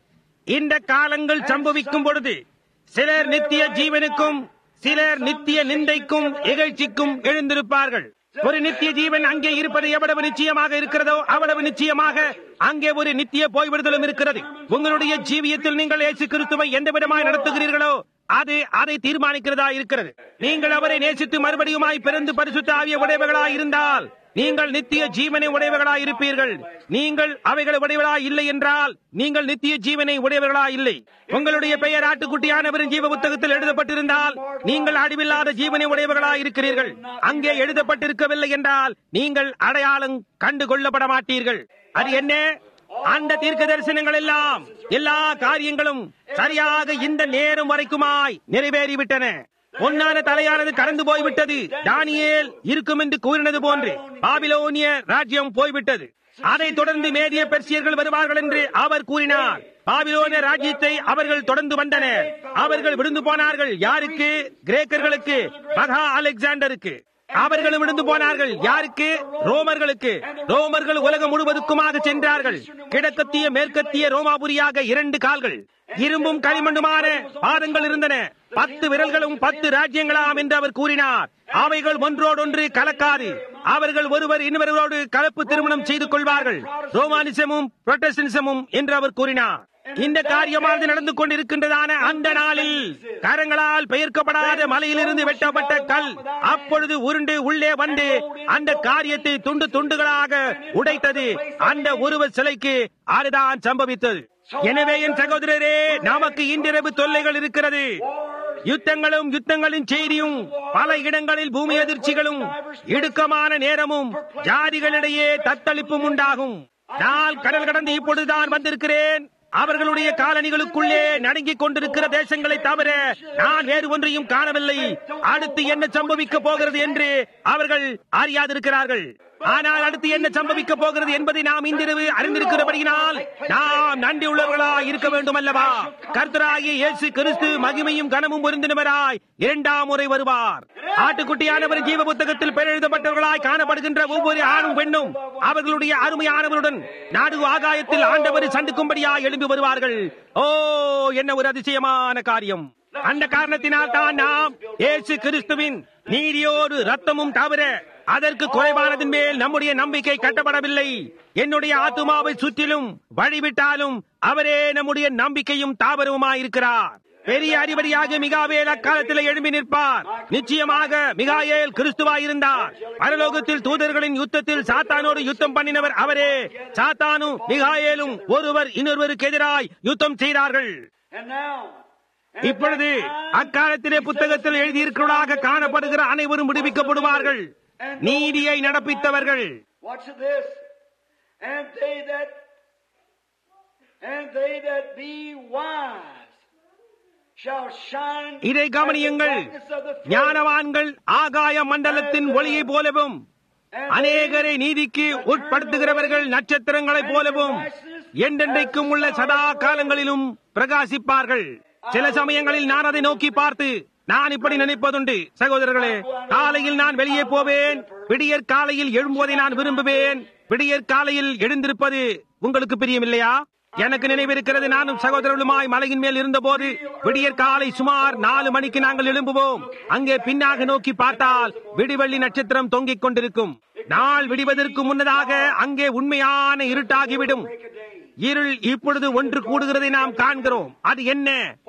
இந்த காலங்கள் சம்பவிக்கும் பொழுது சிலர் நித்திய ஜீவனுக்கும் சிலர் நித்திய நிந்தைக்கும் இகழ்ச்சிக்கும் எழுந்திருப்பார்கள் ஒரு நித்திய ஜீவன் அங்கே இருப்பது எவ்வளவு நிச்சயமாக இருக்கிறதோ அவ்வளவு நிச்சயமாக அங்கே ஒரு நித்திய போய்விடுதலும் இருக்கிறது உங்களுடைய ஜீவியத்தில் நீங்கள் இயேசு கிறிஸ்துவை எந்த விதமாய் நடத்துகிறீர்களோ அது அதை தீர்மானிக்கிறதா இருக்கிறது நீங்கள் அவரை நேசித்து மறுபடியுமாய் பிறந்து பரிசுத்த ஆவிய உடையவர்களாய் இருந்தால் நீங்கள் நித்திய ஜீவனை உடையவர்களா இருப்பீர்கள் நீங்கள் அவைகளை உடையவர்களா இல்லை என்றால் நீங்கள் நித்திய ஜீவனை உடையவர்களா இல்லை உங்களுடைய பெயர் ஆட்டுக்குட்டியானவரின் ஜீவ புத்தகத்தில் எழுதப்பட்டிருந்தால் நீங்கள் அடிவில்லாத ஜீவனை உடையவர்களா இருக்கிறீர்கள் அங்கே எழுதப்பட்டிருக்கவில்லை என்றால் நீங்கள் அடையாளம் கண்டு கொள்ளப்பட மாட்டீர்கள் அது என்ன அந்த தீர்க்க தரிசனங்கள் எல்லாம் எல்லா காரியங்களும் சரியாக இந்த நேரம் வரைக்குமாய் நிறைவேறிவிட்டன பொன்னான தலையானது கடந்து போய்விட்டது தானியேல் இருக்கும் என்று கூறினது போன்று பாபிலோனிய ராஜ்யம் போய்விட்டது அதைத் தொடர்ந்து மேதிய பெர்சியர்கள் வருவார்கள் என்று அவர் கூறினார் பாபிலோனிய ராஜ்யத்தை அவர்கள் தொடர்ந்து வந்தனர் அவர்கள் விழுந்து போனார்கள் யாருக்கு கிரேக்கர்களுக்கு மகா அலெக்சாண்டருக்கு அவர்களும் விழுந்து போனார்கள் யாருக்கு ரோமர்களுக்கு ரோமர்கள் உலகம் முழுவதுக்குமாக சென்றார்கள் கிழக்கத்திய மேற்கத்திய ரோமாபுரியாக இரண்டு கால்கள் இரும்பும் களிமண்ணுமான பாதங்கள் இருந்தன பத்து விரல்களும் பத்து ராஜ்யங்களாம் என்று அவர் கூறினார் அவைகள் ஒன்றோடொன்று கலக்காது அவர்கள் ஒருவர் இன்னொருவரோடு கலப்பு திருமணம் செய்து கொள்வார்கள் ரோமானிசமும் புரொட்டஸ்டன்சமும் என்று அவர் கூறினார் இந்த காரியமானது நடந்து கொண்டிருக்கின்றதான அந்த நாளில் கரங்களால் பெயர்க்கப்படாத மலையிலிருந்து வெட்டப்பட்ட கல் அப்பொழுது உருண்டு உள்ளே வந்து அந்த காரியத்தை துண்டு துண்டுகளாக உடைத்தது அந்த உருவ சிலைக்கு அதுதான் சம்பவித்தது எனவே என் சகோதரரே நமக்கு இன்றிரவு தொல்லைகள் இருக்கிறது யுத்தங்களும் யுத்தங்களின் செய்தியும் பல இடங்களில் பூமி அதிர்ச்சிகளும் இடுக்கமான நேரமும் ஜாதிகளிடையே தத்தளிப்பும் உண்டாகும் நான் கடல் கடந்து இப்பொழுதுதான் வந்திருக்கிறேன் அவர்களுடைய காலணிகளுக்குள்ளே நடுங்கிக் கொண்டிருக்கிற தேசங்களை தவிர நான் வேறு ஒன்றையும் காணவில்லை அடுத்து என்ன சம்பவிக்க போகிறது என்று அவர்கள் அறியாதிருக்கிறார்கள் ஆனால் அடுத்து என்ன சம்பவிக்க போகிறது என்பதை நாம் இன்றிரவு அறிந்திருக்கிறபடியினால் நாம் நன்றி உள்ளவர்களாய் இருக்க வேண்டும் அல்லவா கர்த்தராகிய இயேசு கிறிஸ்து மகிமையும் கனமும் பொருந்தினவராய் இரண்டாம் முறை வருவார் ஆட்டுக்குட்டியானவர் ஜீவ புத்தகத்தில் பெயர் எழுதப்பட்டவர்களாய் காணப்படுகின்ற ஒவ்வொரு ஆணும் பெண்ணும் அவர்களுடைய அருமையானவருடன் நாடு ஆகாயத்தில் ஆண்டவர் சந்திக்கும்படியாய் எழும்பி வருவார்கள் ஓ என்ன ஒரு அதிசயமான காரியம் அந்த காரணத்தினால் தான் நாம் இயேசு கிறிஸ்துவின் நீதியோடு ரத்தமும் தவிர அதற்கு குறைவானதின் மேல் நம்முடைய நம்பிக்கை கட்டப்படவில்லை என்னுடைய ஆத்துமாவை சுற்றிலும் வழிவிட்டாலும் அவரே நம்முடைய நம்பிக்கையும் தாபரவுமாயிருக்கிறார் பெரிய அதிபதியாக மிகாவேல் அக்காலத்தில் எழும்பி நிற்பார் நிச்சயமாக மிகாயேல் கிறிஸ்துவாயிருந்தார் பரலோகத்தில் தூதர்களின் யுத்தத்தில் சாத்தானோடு யுத்தம் பண்ணினவர் அவரே சாத்தானும் மிகாயேலும் ஒருவர் இன்னொருவருக்கு எதிராய் யுத்தம் செய்தார்கள் And now, and இப்பொழுது at that time, அக்காலத்திலே புத்தகத்தில் எழுதியிருக்கிறதாக காணப்படுகிற அனைவரும் விடுவிக்கப்படுவார்கள் நீதியை நடப்பித்தவர்கள் Watch this. And they that and they that be wise shall shine இதை as the கவனியுங்கள் brightness of the firmament, ஞானவான்கள் ஆகாய மண்டலத்தின் ஒளியை போலவும் and அநேகரை நீதிக்கு உட்படுத்துகிறவர்கள் நட்சத்திரங்களைப் போலவும் என்றென்றைக்கும் உள்ள சதா காலங்களிலும் பிரகாசிப்பார்கள் சில சமயங்களில் நான் அதை நோக்கி பார்த்து நான் இப்படி நினைப்பதுண்டு சகோதரர்களே காலையில் நான் வெளியே போவேன் விடியற் காலையில் எழும்புவதை நான் விரும்புவேன் விடியற் காலையில் எழுந்திருப்பது உங்களுக்கு பிரியமில்லையா எனக்கு நினைவிருக்கிறது நானும் சகோதரர்களுமாய் மலையின் மேல் இருந்தபோது விடியற் காலை சுமார் நாலு மணிக்கு நாங்கள் எழும்புவோம் அங்கே பின்னாக நோக்கி பார்த்தால் விடிவெள்ளி நட்சத்திரம் தொங்கிக் கொண்டிருக்கும் நாள் விடிவதற்கு முன்னதாக அங்கே உண்மையான இருட்டாகிவிடும் இருள் இப்பொழுது ஒன்று கூடுகிறதை நாம் காண்கிறோம் அது என்ன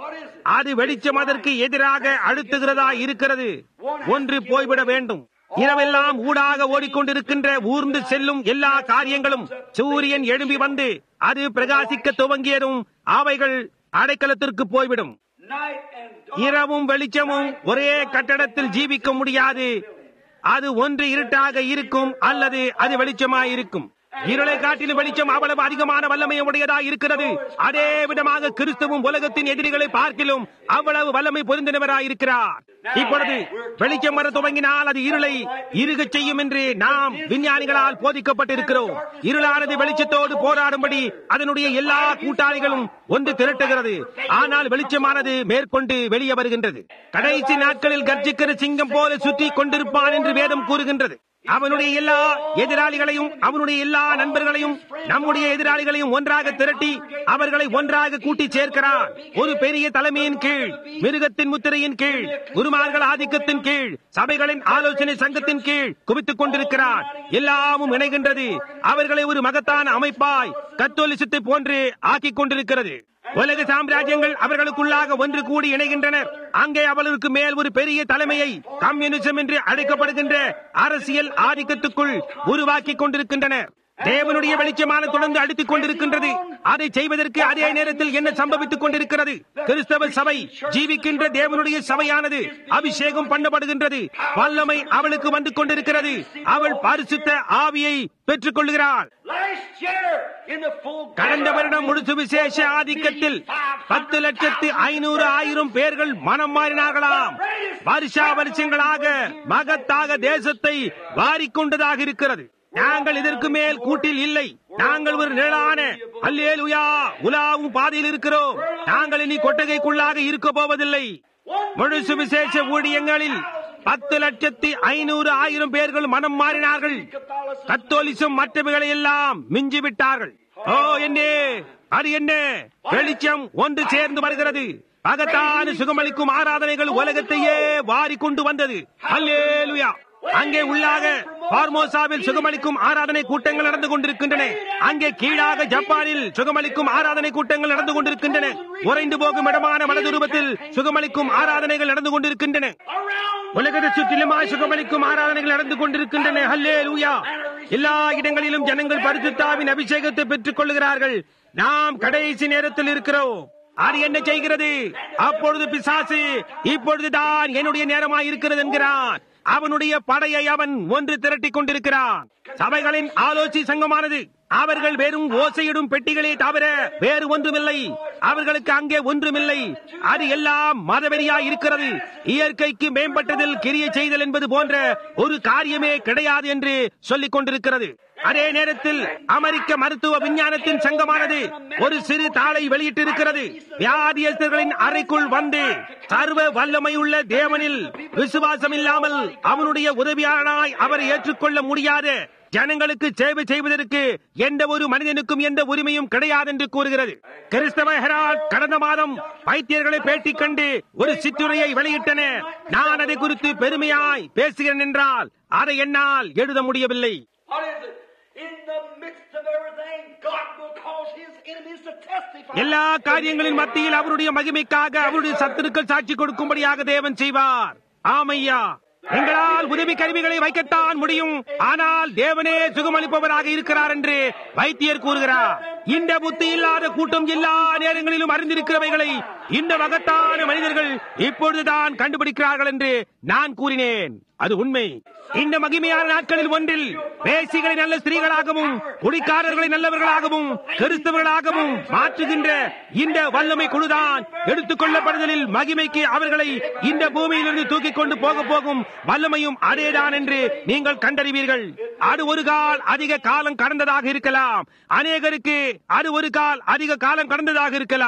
அது வெளிச்சம் அதற்கு எதிராக அழுத்துகிறதா இருக்கிறது ஒன்று போய்விட வேண்டும் இரவெல்லாம் ஊடாக ஓடிக்கொண்டிருக்கின்ற ஊர்ந்து செல்லும் எல்லா காரியங்களும் சூரியன் எழும்பி வந்து அது பிரகாசிக்க துவங்கியதும் அவைகள் அடைக்கலத்திற்கு போய்விடும் Night and dark. இரவும் வெளிச்சமும் ஒரே கட்டடத்தில் ஜீவிக்க முடியாது அது ஒன்று இருட்டாக இருக்கும் அல்லது அது வெளிச்சமாய் இருக்கும் இருளை காட்டிலும் வெளிச்சம் அவ்வளவு அதிகமான வல்லமை உடையதாக இருக்கிறது அதே விதமாக கிறிஸ்துவும் உலகத்தின் எதிரிகளை பார்க்கிலும் அவ்வளவு வல்லமை பொருந்தினவராய் இருக்கிறார் இப்பொழுது வெளிச்சம் வர துவங்கினால் அது இருளை இருகச் செய்யும் என்று நாம் விஞ்ஞானிகளால் போதிக்கப்பட்டிருக்கிறோம் இருளானது வெளிச்சத்தோடு போராடும்படி அதனுடைய எல்லா கூட்டாளிகளும் ஒன்று திரட்டுகிறது ஆனால் வெளிச்சமானது மேற்கொண்டு வெளியே வருகின்றது கடைசி நாட்களில் கர்ஜிக்கிற சிங்கம் போல சுற்றி கொண்டிருப்பான் என்று வேதம் கூறுகின்றது அவனுடைய எல்லா எதிராளிகளையும் அவனுடைய எல்லா நண்பர்களையும் நம்முடைய எதிராளிகளையும் ஒன்றாக திரட்டி அவர்களை ஒன்றாக கூட்டி சேர்க்கிறார் ஒரு பெரிய தலைமையின் கீழ் மிருகத்தின் முத்திரையின் கீழ் குருமார்கள் ஆதிக்கத்தின் கீழ் சபைகளின் ஆலோசனை சங்கத்தின் கீழ் குவித்துக் கொண்டிருக்கிறார் எல்லாமும் இணைகின்றது அவர்களை ஒரு மகத்தான அமைப்பாய் கத்தோலிசத்தை போன்று ஆக்கிக் கொண்டிருக்கிறது உலக சாம்ராஜ்யங்கள் அவர்களுக்குள்ளாக ஒன்று கூடி இணைகின்றனர் அங்கே அவர்களுக்கு மேல் ஒரு பெரிய தலைமையை கம்யூனிசம் என்று அழைக்கப்படுகின்ற அரசியல் ஆதிக்கத்துக்குள் உருவாக்கிக் கொண்டிருக்கின்றனர் தேவனுடைய வெளிச்சமான தொடர்ந்து அடித்துக் கொண்டிருக்கின்றது அதை செய்வதற்கு அதே நேரத்தில் என்ன சம்பவித்துக் கொண்டிருக்கிறது கிறிஸ்தவ சபை ஜீவிக்கின்ற தேவனுடைய சபையானது அபிஷேகம் பண்ணப்படுகின்றது வல்லமை அவளுக்கு வந்து கொண்டிருக்கிறது அவள் பரிசுத்த ஆவியை பெற்றுக் கொள்கிறாள் Last year, in the full கடந்த வருடம் முழுசு விசேஷ ஆதிக்கத்தில் பத்து லட்சத்து ஐநூறு ஆயிரம் பேர்கள் மனம் மாறினார்களாம் வருஷா வருஷங்களாக மகத்தாக தேசத்தை வாரிக்கொண்டதாக இருக்கிறது நாங்கள் இதற்கு மேல் கூட்டில் இல்லை நாங்கள் ஒரு நிழலான அல்லேலுயா உலாவும் பாதையில் இருக்கிறோம் நாங்கள் இனி கொட்டகைக்குள்ளாக இருக்க போவதில்லை முழுசு விசேஷ ஊழியங்களில் பத்து லட்சத்தி ஐநூறு ஆயிரம் பேர்கள் மனம் மாறினார்கள் கத்தோலிசம் மற்றவைகளை எல்லாம் மிஞ்சிவிட்டார்கள் ஓ என்ன அது என்ன வெளிச்சம் ஒன்று சேர்ந்து வருகிறது அகத்தான சுகமளிக்கும் ஆராதனைகள் உலகத்தையே வாரி கொண்டு வந்தது அல்லேலுயா அங்கே உள்ளாக பார்மோசாவில் சுகமளிக்கும் ஆராதனை கூட்டங்கள் நடந்து கொண்டிருக்கின்றன அங்கே கீழாக ஜப்பானில் சுகமளிக்கும் ஆராதனை கூட்டங்கள் நடந்து கொண்டிருக்கின்றன உறைந்து போகும் இடமான வலதுருவத்தில் சுகமளிக்கும் ஆராதனைகள் நடந்து கொண்டிருக்கின்றன உலகத்தை சுற்றிலுமாய் சுகமளிக்கும் ஆராதனைகள் நடந்து கொண்டிருக்கின்றன ஹல்லே லூயா எல்லா இடங்களிலும் ஜனங்கள் பரிசுத்தாவின் அபிஷேகத்தை பெற்றுக் கொள்கிறார்கள் நாம் கடைசி நேரத்தில் இருக்கிறோம் அது என்ன செய்கிறது அப்பொழுது பிசாசு இப்பொழுதுதான் என்னுடைய நேரமாய் இருக்கிறது என்கிறான் அவனுடைய படையை அவன் ஒன்று திரட்டிக் கொண்டிருக்கிறான் சபைகளின் ஆலோசி சங்கமானது அவர்கள் வெறும் ஓசையிடும் பெட்டிகளே தவிர வேறு ஒன்றுமில்லை அவர்களுக்கு அங்கே ஒன்றுமில்லை அது எல்லாம் மதவெறியா இருக்கிறது இயற்கைக்கு மேம்பட்டதில் கிரிய செய்தல் என்பது போன்ற ஒரு காரியமே கிடையாது என்று சொல்லிக் கொண்டிருக்கிறது அதே நேரத்தில் அமெரிக்க மருத்துவ விஞ்ஞானத்தின் சங்கமானது ஒரு சிறு தாளை வெளியிட்டிருக்கிறது வியாதியஸ்தர்களின் அறைக்குள் வந்து சர்வ வல்லமையுள்ள தேவனில் விசுவாசம் இல்லாமல் அவனுடைய உதவியாளனாய் அவரை ஏற்றுக்கொள்ள முடியாத ஜனங்களுக்கு சேவை செய்வதற்கு எந்த ஒரு மனிதனுக்கும் எந்த உரிமையும் கிடையாது என்று கூறுகிறது கிறிஸ்தவ ஹெரால்ட் கடந்த மாதம் வைத்தியர்களை பேட்டி கண்டு ஒரு சிற்றுரையை வெளியிட்டன நான் அதை குறித்து பெருமையாய் பேசுகிறேன் என்றால் அதை என்னால் எழுத முடியவில்லை What is it? In the midst of everything, God will cause His enemies to testify. எல்லா காரியங்களின் மத்தியில் அவருடைய மகிமைக்காக அவருடைய சத்துருக்கள் சாட்சி கொடுக்கும்படியாக தேவன் செய்வார் ஆமையா எங்களால் உதவி கருவிகளை வைக்கத்தான் முடியும் ஆனால் தேவனே சுகமளிப்பவராக இருக்கிறார் என்று வைத்தியர் கூறுகிறார் இந்த புத்தி இல்லாத கூட்டம் எல்லா நேரங்களிலும் அறிந்திருக்கிறவைகளை இந்த மகத்தான மனிதர்கள் இப்பொழுதுதான் கண்டுபிடிக்கிறார்கள் என்று நான் கூறினேன் அது உண்மை இந்த மகிமையான நாட்களில் ஒன்றில் பேசிகளை நல்ல ஸ்திரீகளாகவும் குடிக்காரர்களை நல்லவர்களாகவும் கிறிஸ்தவர்களாகவும் மாற்றுகின்ற இந்த வல்லமை குழுதான் எடுத்துக் கொள்ளப்படுதலில் மகிமைக்கு அவர்களை இந்த பூமியிலிருந்து தூக்கிக் கொண்டு போக போகும் வல்லமையும் அதேதான் என்று நீங்கள் கண்டறிவீர்கள் அது ஒரு கால் அதிக காலம் கடந்ததாக இருக்கலாம் அநேகருக்கு அது ஒரு கால் அதிக காலம் கடந்ததாக இருக்கலாம்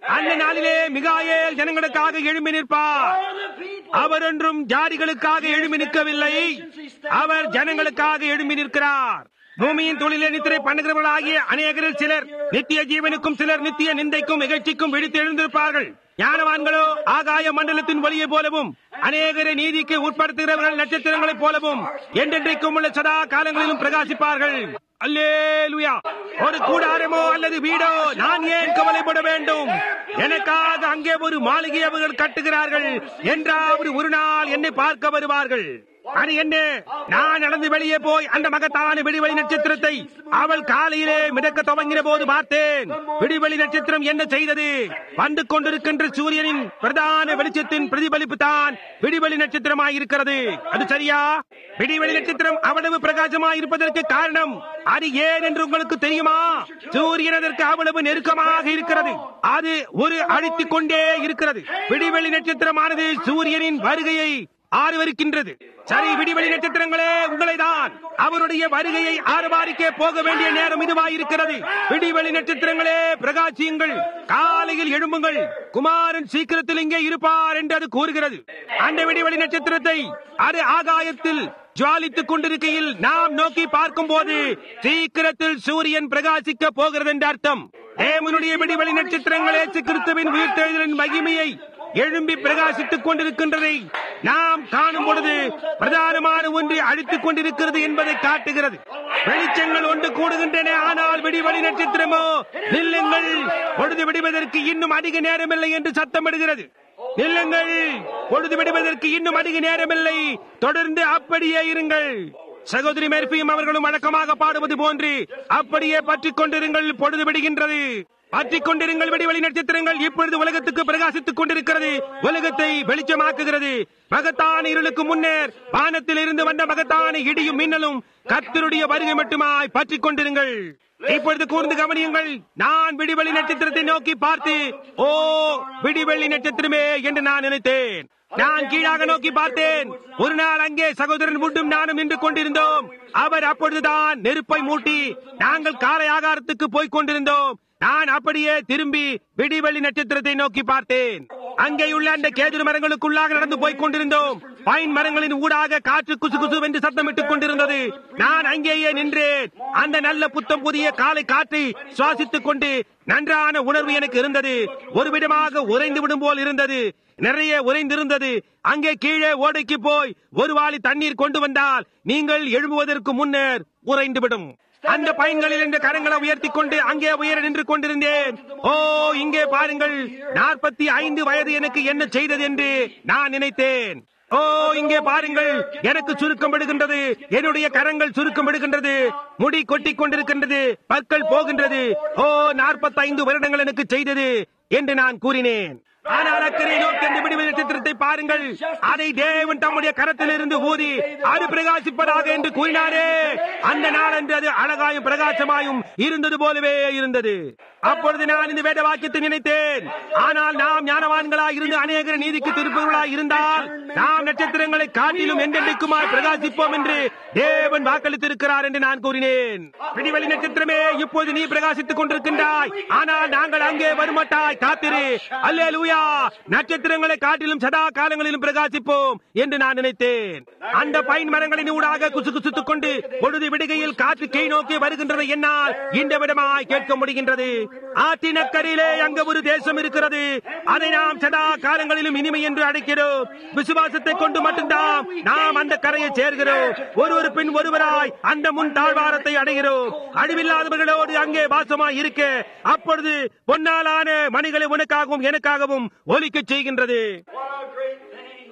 அந்த நாளிலே மிகாயேல் ஜனங்களுக்காக எழும்பி நிற்பார் For the people. அவர் ஒன்றும் ஜாதிகளுக்காக எழும்பி நிற்கவில்லை அவர் ஜனங்களுக்காக எழும்பி நிற்கிறார் பூமியின் தொழிலை நித்திரை பண்ணுகிறவர்களாகிய அநேகரில் சிலர் நித்திய ஜீவனுக்கும் சிலர் நித்திய நிந்தைக்கும் நிகழ்ச்சிக்கும் விழித்து எழுந்திருப்பார்கள் ஞானவான்களோ ஆகாய மண்டலத்தின் ஒளியை போலவும் அநேகரை நீதிக்கு உட்படுத்துகிறவர்கள் நட்சத்திரங்களைப் போலவும் என்றென்றைக்கும் உள்ள சதா காலங்களிலும் பிரகாசிப்பார்கள் அல்லேலுயா ஒரு கூடாரமோ அல்லது வீடோ நான் ஏன் கவலைப்பட வேண்டும் எனக்காக அங்கே ஒரு மாளிகை அவர்கள் கட்டுகிறார்கள் என்றாவது ஒரு நாள் என்னை பார்க்க வருவார்கள் அது என்ன நான் நடந்து வெளியே போய் அந்த மகத்தான விடிவெளி நட்சத்திரத்தை அவள் காலையிலே மிதக்க துவங்கின போது பார்த்தேன் விடிவெளி நட்சத்திரம் என்ன செய்தது வந்து கொண்டிருக்கின்ற சூரியனின் பிரதான வெளிச்சத்தின் பிரதிபலிப்பு தான் விடிவெளி நட்சத்திரமாய் இருக்கிறது அது சரியா விடிவெளி நட்சத்திரம் அவ்வளவு பிரகாசமாய் இருப்பதற்கு காரணம் அது ஏன் என்று உங்களுக்கு தெரியுமா சூரியன் அதற்கு அவ்வளவு நெருக்கமாக இருக்கிறது அது ஒரு அழித்துக் கொண்டே இருக்கிறது விடிவெளி நட்சத்திரமானது சூரியனின் வருகையை ஆர்வரிக்கின்றது சரி விடிவெளி நட்சத்திரங்களே உங்களை தான் அவருடைய வருகையை ஆரவாரிக்க போக வேண்டிய நேரம் இதுவாயிருக்கிறது விடிவெளி நட்சத்திரங்களே பிரகாசியுங்கள் காலையில் எழும்புங்கள் குமாரன் சீக்கிரத்தில் இங்கே இருப்பார் என்று அது கூறுகிறது அந்த விடிவெளி நட்சத்திரத்தை அது ஆகாயத்தில் ஜுவாலித்துக் கொண்டிருக்கையில் நாம் நோக்கி பார்க்கும் போது சீக்கிரத்தில் சூரியன் பிரகாசிக்க போகிறது என்ற அர்த்தம் தேவனுடைய விடிவெளி நட்சத்திரங்களே கிறிஸ்துவின் உயிர்த்தெழுதலின் மகிமையை எழும்பி பிரகாசித்துக் கொண்டிருக்கின்றதை நாம் காணும் பொழுது பிரதானமான ஒன்று அழித்துக் கொண்டிருக்கிறது என்பதை காட்டுகிறது வெளிச்சங்கள் ஒன்று கூடுகின்றன ஆனால் விடிவெளி நட்சத்திரமோ நில்லுங்கள் பொழுது விடுவதற்கு இன்னும் அதிக நேரமில்லை என்று சத்தமிடுகிறது நில்லுங்கள் பொழுது விடுவதற்கு இன்னும் அதிக நேரமில்லை தொடர்ந்து அப்படியே இருங்கள் சகோதரி மெர்பியும் அவர்களும் வழக்கமாக பாடுவது போன்று அப்படியே பற்றிக் கொண்டிருங்கள் பொழுது விடுகின்றது பற்றிக் கொண்டிருங்கள் விடிவெளி நட்சத்திரங்கள் இப்பொழுது உலகத்துக்கு பிரகாசித்துக் கொண்டிருக்கிறது உலகத்தை வெளிச்சமாக்குகிறது மகத்தான இருளுக்கு முன்னர் வானத்தில் இருந்து வந்த மகத்தான இடியும் மின்னலும் கர்த்தருடைய வருகை மட்டுமாய் பற்றிக் கொண்டிருங்கள் இப்பொழுது கூர்ந்து கவனியுங்கள் நான் விடிவெளி நட்சத்திரத்தை நோக்கி பார்த்து ஓ விடிவெள்ளி நட்சத்திரமே என்று நான் நினைத்தேன் நான் கீழாக நோக்கி பார்த்தேன் ஒரு நாள் அங்கே சகோதரன் முட்டும் நானும் நின்று கொண்டிருந்தோம் அவர் அப்பொழுதுதான் நெருப்பை மூட்டி நாங்கள் காலை ஆகாரத்துக்கு போய்க் கொண்டிருந்தோம் நான் அப்படியே திரும்பி விடிவெள்ளி நட்சத்திரத்தை நோக்கி பார்த்தேன் அங்கேயுள்ள அந்த கேதுரு மரங்களுக்குள்ளாக நடந்து போய்க் கொண்டிருந்தோம் பைன் மரங்களின் ஊடாக காற்று குசு குசு என்று சத்தமிட்டுக் கொண்டிருந்தது நான் அங்கேயே நின்றேன் அந்த நல்ல புத்தம் புதிய காலை காற்றை சுவாசித்துக் கொண்டு நன்றான உணர்வு எனக்கு இருந்தது ஒரு விதமாக உறைந்து விடும் போல் இருந்தது நிறைய உறைந்திருந்தது அங்கே கீழே ஓடைக்கு போய் ஒரு வாளி தண்ணீர் கொண்டு வந்தால் நீங்கள் எழும்புவதற்கு முன்னர் உறைந்துவிடும் அந்த பையன்களில் இந்த கரங்களை உயர்த்தி கொண்டு அங்கே உயர நின்று கொண்டிருந்தேன் ஓ இங்கே பாருங்கள் நாற்பத்தி ஐந்து வயது எனக்கு என்ன செய்தது என்று நான் நினைத்தேன் ஓ இங்கே பாருங்கள் எனக்கு சுருக்கம் விடுகின்றது என்னுடைய கரங்கள் சுருக்கம் விடுகின்றது முடி கொட்டிக் கொண்டிருக்கின்றது பற்கள் போகின்றது ஓ நாற்பத்தைந்து வருடங்கள் எனக்கு செய்தது என்று நான் கூறினேன் ஆனால் அக்கறை நோக்கி அந்த விடுதலை நட்சத்திரத்தை பாருங்கள் அதை தேவன் தம்முடைய கரத்திலிருந்து ஊதி அது பிரகாசிப்பதாக என்று கூறினாரே அந்த நாளன்று அது அழகாயும் பிரகாசமாயும் இருந்தது போலவே இருந்தது அப்பொழுது நான் இந்த வேத வாக்கியத்தை நினைத்தேன் ஆனால் நாம் ஞானவான்களாய் இருந்து அநேக நீதிக்கு திருப்பவர்களாய் இருந்தால் நாம் நட்சத்திரங்களை காட்டிலும் என்றென்றைக்குமாய் பிரகாசிப்போம் என்று தேவன் வாக்களித்திருக்கிறார் என்று நான் கூறினேன் விடிவெளி நட்சத்திரமே இப்போது நீ பிரகாசித்துக் கொண்டிருக்கின்றாய் ஆனால் நாங்கள் அங்கே வருமட்டாய் காத்திரு அல்லேலூயா நட்சத்திரங்களை காட்டிலும் சதா காலங்களிலும் பிரகாசிப்போம் என்று நான் நினைத்தேன் அந்த பைன் மரங்களின் ஊடாக குசு குசுத்துக் கொண்டு பொழுது விடுகையில் காற்று கை நோக்கி வருகின்றதை என்னால் இந்த விடமாய் கேட்க முடிகின்றது ஆற்றினக்கரையிலே அங்க ஒரு தேசம் இருக்கிறது அதை நாம் சதா காலங்களிலும் இனிமை என்று அழைக்கிறோம் விசுவாசத்தை கொண்டு மட்டும்தான் நாம் அந்த கரையை சேர்கிறோம் ஒருவர் பின் ஒருவராய் அந்த முன் தாழ்வாரத்தை அடைகிறோம் அழிவில்லாதவர்களோடு அங்கே வாசமாய் இருக்க அப்பொழுது பொன்னாலான மணிகளை உனக்காகவும் எனக்காகவும் ஒலிக்கச் செய்கின்றது What a great thing.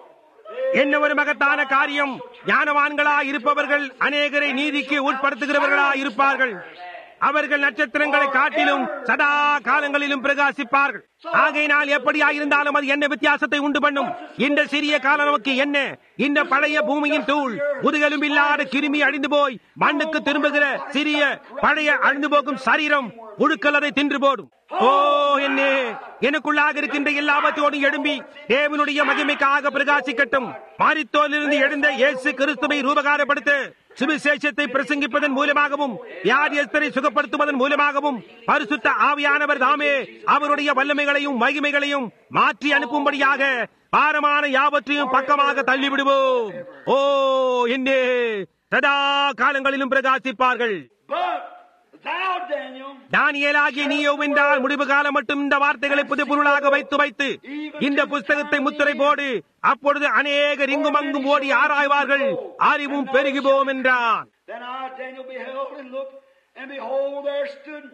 என்ன ஒரு மகத்தான காரியம் ஞானவான்களா இருப்பவர்கள் அநேகரை நீதிக்கு உட்படுத்துகிறவர்களா இருப்பார்கள் அவர்கள் நட்சத்திரங்களை காட்டிலும் சதா காலங்களிலும் பிரகாசிப்பார்கள் ஆகையினால் எப்படியா இருந்தாலும் அது என்ன வித்தியாசத்தை உண்டு பண்ணும் இந்த சிறிய கால நமக்கு என்ன இந்த பழைய பூமியின் தூள் முதுகெலும் இல்லாத கிருமி அழிந்து போய் மண்ணுக்கு திரும்புகிற சிறிய பழைய அழிந்து போகும் சரீரம் புழுக்கள் அதை தின்று போடும் ஓ என்ன எனக்குள்ளாக இருக்கின்ற எல்லாவற்றோடும் எழும்பி தேவனுடைய மகிமைக்காக பிரகாசிக்கட்டும் மாரித்தோலிருந்து எழுந்த இயேசு கிறிஸ்துவை ரூபகாரப்படுத்த சுவிசேஷத்தை பிரசங்கிப்பதன் மூலமாகவும் வியாதியஸ்தரை சுகப்படுத்துவதன் மூலமாகவும் பரிசுத்த ஆவியானவர் தாமே அவருடைய வல்லமைகளையும் மகிமைகளையும் மாற்றி அனுப்பும்படியாக பாரமான யாவற்றையும் பக்கமாக தள்ளிவிடுவோம் ஓ என்னே சதா காலங்களிலும் பிரகாசிப்பார்கள் But thou, Daniel, தானியேலாகிய நீயோ என்றால் முடிவு காலம் மட்டும் இந்த வார்த்தைகளை புது பொருளாக வைத்து வைத்து இந்த புஸ்தகத்தை முத்திரை போடு அப்பொழுது அநேகர் இங்கும் அங்கும் ஓடி ஆராய்வார்கள் அறிவும் பெருகுவோம் என்றான் then I, Daniel, beheld and looked, and behold, there stood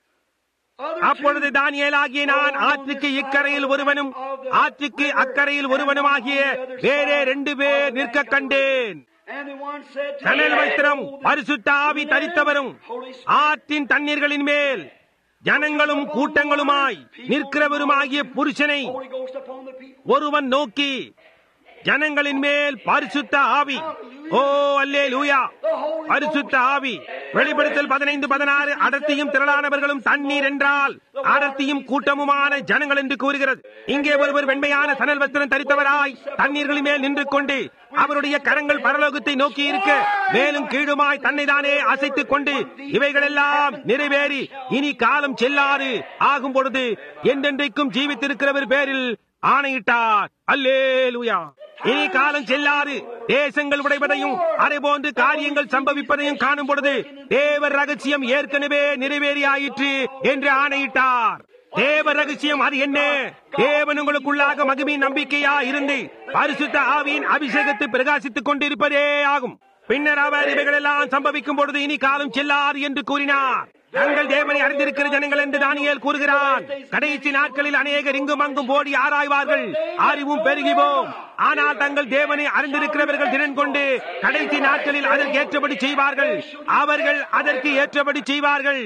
other அப்பொழுது two. தானியேலாகிய நான் ஆற்றுக்கு இக்கரையில் ஒருவனும் ஆற்றுக்கு அக்கரையில் ஒருவனுமாகிய வேறே ரெண்டு பேர் நிற்க கண்டேன் And the one said to கனல் me, வைத்திரம் Behold, பரிசுத்த ஆவி தரித்தவரும் Holy Spirit, ஆற்றின் தண்ணீர்களின் மேல் ஜனங்களும் கூட்டங்களுமாய் நிற்கிறவருமாகிய புருஷனை Holy Ghost upon the people. ஒருவன் நோக்கி ஜனங்களின் மேல் பரிசுத்த ஆவி ஓ அல்லே லூயா பரிசுத்த ஆவி வெளிப்படுத்தல் பதினைந்து பதினாறு அடர்த்தியும் திரளானவர்களும் தண்ணீர் என்றால் அடர்த்தியும் கூட்டமுமான ஜனங்கள் என்று கூறுகிறது இங்கே ஒருவர் வெண்மையான சணல் வஸ்திரம் தரித்தவராய் தண்ணீர்களின் மேல் நின்று கொண்டு அவருடைய கரங்கள் பரலோகத்தை நோக்கி இருக்க மேலும் கீழுமாய் தன்னை தானே அசைத்துக் கொண்டு இவைகளெல்லாம் நிறைவேறி இனி காலம் செல்லாது ஆகும் பொழுது என்றென்றைக்கும் ஜீவித்திருக்கிறவர் பேரில் ஆணையிட்டார் அல்லேலூயா இனி காலம் செல்லாது தேசங்கள் உடைவதையும் அதை போன்று காரியங்கள் சம்பவிப்பதையும் காணும் பொழுது தேவர் ரகசியம் ஏற்கனவே நிறைவேறியாயிற்று என்று ஆணையிட்டார் தேவ ரகசியம் அது என்ன தேவன் உங்களுக்குள்ளாக மகிமையின் நம்பிக்கையா இருந்து பரிசுத்த ஆவியின் அபிஷேகத்தை பிரகாசித்துக் கொண்டிருப்பதே ஆகும் பின்னர் அவர் இவைகளெல்லாம் சம்பவிக்கும் பொழுது இனி காலம் செல்லாது என்று கூறினார் தங்கள் தேவனை அறிந்திருக்கிற ஜனங்கள் என்று தானியேல் கூறுகிறான் கடைசி நாட்களில் அநேகர் இங்கும் அங்கும் ஓடி ஆராய்வார்கள் அறிவும் பெருகிவோம் ஆனால் தங்கள் தேவனை அறிந்திருக்கிறவர்கள் திறன் கொண்டு கடைசி நாட்களில் அதற்கு ஏற்றபடி செய்வார்கள் அவர்கள் அதற்கு ஏற்றபடி செய்வார்கள்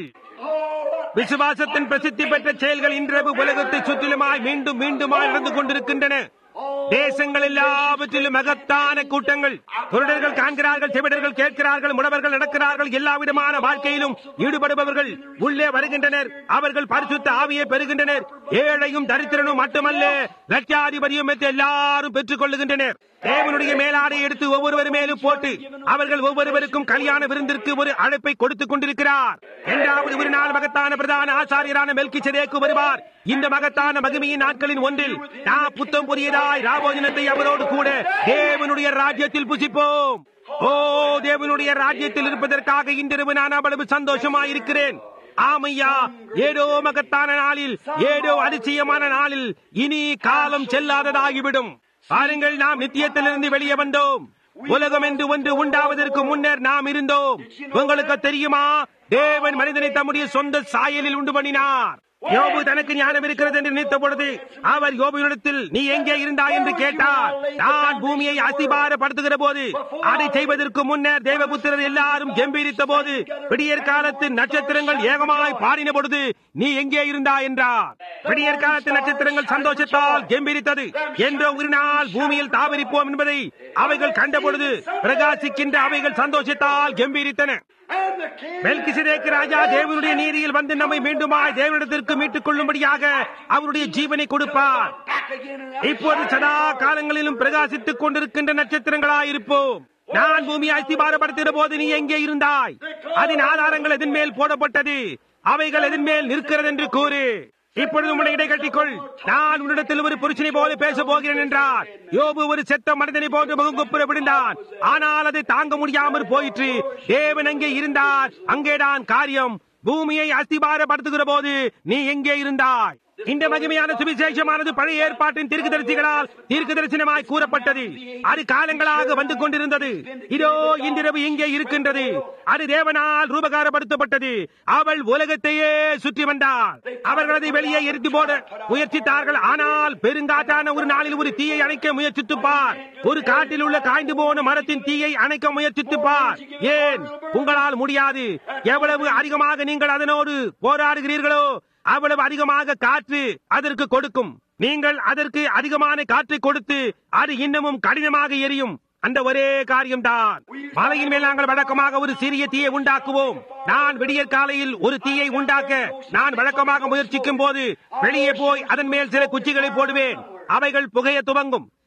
விசுவாசத்தின் பிரசித்தி பெற்ற செயல்கள் இன்றவு உலகத்தை சுற்றிலுமாய் மீண்டும் மீண்டுமாய் நடந்து கொண்டிருக்கின்றன தேசங்கள் எல்லாவற்றிலும் மகத்தான கூட்டங்கள் குருடர்கள் காண்கிறார்கள் செவிடர்கள் கேட்கிறார்கள் முடவர்கள் நடக்கிறார்கள் எல்லா விதமான வாழ்க்கையிலும் ஈடுபடுபவர்கள் உள்ளே வருகின்றனர் அவர்கள் பரிசுத்த ஆவியை பெறுகின்றனர் ஏழையும் தரித்திரனும் மட்டுமல்ல லட்சாதிபதியும் மற்ற எல்லாரும் பெற்றுக் கொள்ளுகின்றனர் தேவனுடைய மேலாடை எடுத்து ஒவ்வொருவர் மேலும் போட்டு அவர்கள் ஒவ்வொருவருக்கும் கல்யாண விருந்திற்கு ஒரு அழைப்பை கொடுத்துக் கொண்டிருக்கிறார் இரண்டாவது ஒரு நாள் மகத்தான பிரதான ஆசாரியரான மெல்கி வருவார் இந்த மகத்தான மகிமையின் நாட்களின் ஒன்றில் நான் புத்தம் புதியதாய் ராபோஜனத்தை அவரோடு கூட தேவனுடைய ராஜ்யத்தில் புசிப்போம் ஓ தேவனுடைய ராஜ்யத்தில் இருப்பதற்காக இன்றிரவு நான் அவ்வளவு சந்தோஷமாயிருக்கிறேன் ஆமையா ஏதோ மகத்தான நாளில் ஏதோ அதிசயமான நாளில் இனி காலம் செல்லாததாகிவிடும் பாருங்கள் நாம் நித்தியத்திலிருந்து வெளியே வந்தோம் உலகம் என்று ஒன்று உண்டாவதற்கு முன்னர் நாம் இருந்தோம் உங்களுக்கு தெரியுமா தேவன் மனிதனை தம்முடைய சொந்த சாயலில் உண்டு பண்ணினார் யோபு தனக்கு ஞானம் இருக்கிறது என்று நினைத்த பொழுது அவர் யோபுவினிடத்தில் நீ எங்கே இருந்தாய் என்று கேட்டார் நான் பூமியை அசிபாரப்படுத்துகிற போது அதை செய்வதற்கு முன்னர் தேவபுத்திரர் எல்லாரும் கம்பீரித்த போது விடியற் காலத்து நட்சத்திரங்கள் ஏகமாய் பாடின பொழுது நீ எங்கே இருந்தாய் என்றார் விடியற் காலத்து நட்சத்திரங்கள் சந்தோஷத்தால் கம்பீரித்தது என்ற ஒரு நாள் பூமியில் தாவரிப்போம் என்பதை அவைகள் கண்ட பொழுது பிரகாசிக்கின்ற அவைகள் சந்தோஷத்தால் கம்பீரித்தன And the king மெல்கிசதேக்கு ராஜா தேவனுடைய நீதியில் வந்து நம்மை மீண்டுமாய் தேவனிடத்திற்கு மீட்டுக் கொள்ளும்படியாக அவருடைய ஜீவனை கொடுப்பார் back again in that இப்போது சதா காலங்களிலும் பிரகாசித்துக் கொண்டிருக்கின்ற நட்சத்திரங்களாயிருப்போம் நான் பூமியை அஸ்திபாரப்படுத்துகிற போது நீ எங்கே இருந்தாய் அதன் ஆதாரங்கள் எதன் மேல் போடப்பட்டது அவைகள் எதன் மேல் நிற்கிறது என்று கூறு இப்பொழுது உன்னை இடை கட்டிக்கொள் நான் உன்னிடத்தில் ஒரு புருஷனை போல பேச போகிறேன் என்றார் யோபு ஒரு செத்த மனிதனை போன்று முகங்குப்புற விழுந்தான் ஆனால் அதை தாங்க முடியாமல் போயிற்று தேவன் அங்கே இருந்தார் அங்கேதான் காரியம் பூமியை அஸ்திபாரப்படுத்துகிற போது நீ எங்கே இருந்தாய் இந்த மகிமையான சுவிசேஷமானது பழைய ஏற்பாட்டின் தீர்க்கதரிசிகளால் தீர்க்க தரிசனமாய் கூறப்பட்டது அது காலங்களாக வந்து கொண்டிருந்தது இதோ இன்றிரவு இங்கே இருக்கின்றது அது தேவனால் ரூபகாரப்படுத்தப்பட்டது அவள் உலகத்தையே சுற்றி வந்தாள் அவர்கள் அதை வெளியே எரித்து போட முயற்சித்தார்கள் ஆனால் பெருங்காற்றான ஒரு நாளில் ஒரு தீயை அணைக்க முயற்சித்துப்பார் ஒரு காட்டில் உள்ள காய்ந்து போன மரத்தின் தீயை அணைக்க முயற்சித்துப்பார் ஏன் உங்களால் முடியாது எவ்வளவு அதிகமாக நீங்கள் அதனோடு போராடுகிறீர்களோ அவ்வளவு அதிகமாக காற்று அதற்கு கொடுக்கும் நீங்கள் அதற்கு அதிகமான காற்றை கொடுத்து அது இன்னமும் கடினமாக எரியும் அந்த ஒரே காரியம்தான் மலையின் மேல் நாங்கள் வழக்கமாக ஒரு சிறிய தீயை உண்டாக்குவோம் நான் விடியற் காலையில் ஒரு தீயை உண்டாக்க நான் வழக்கமாக முயற்சிக்கும் போது வெளியே போய் அதன் மேல் சில குச்சிகளை போடுவேன் அவைகள் புகைய துவங்கும்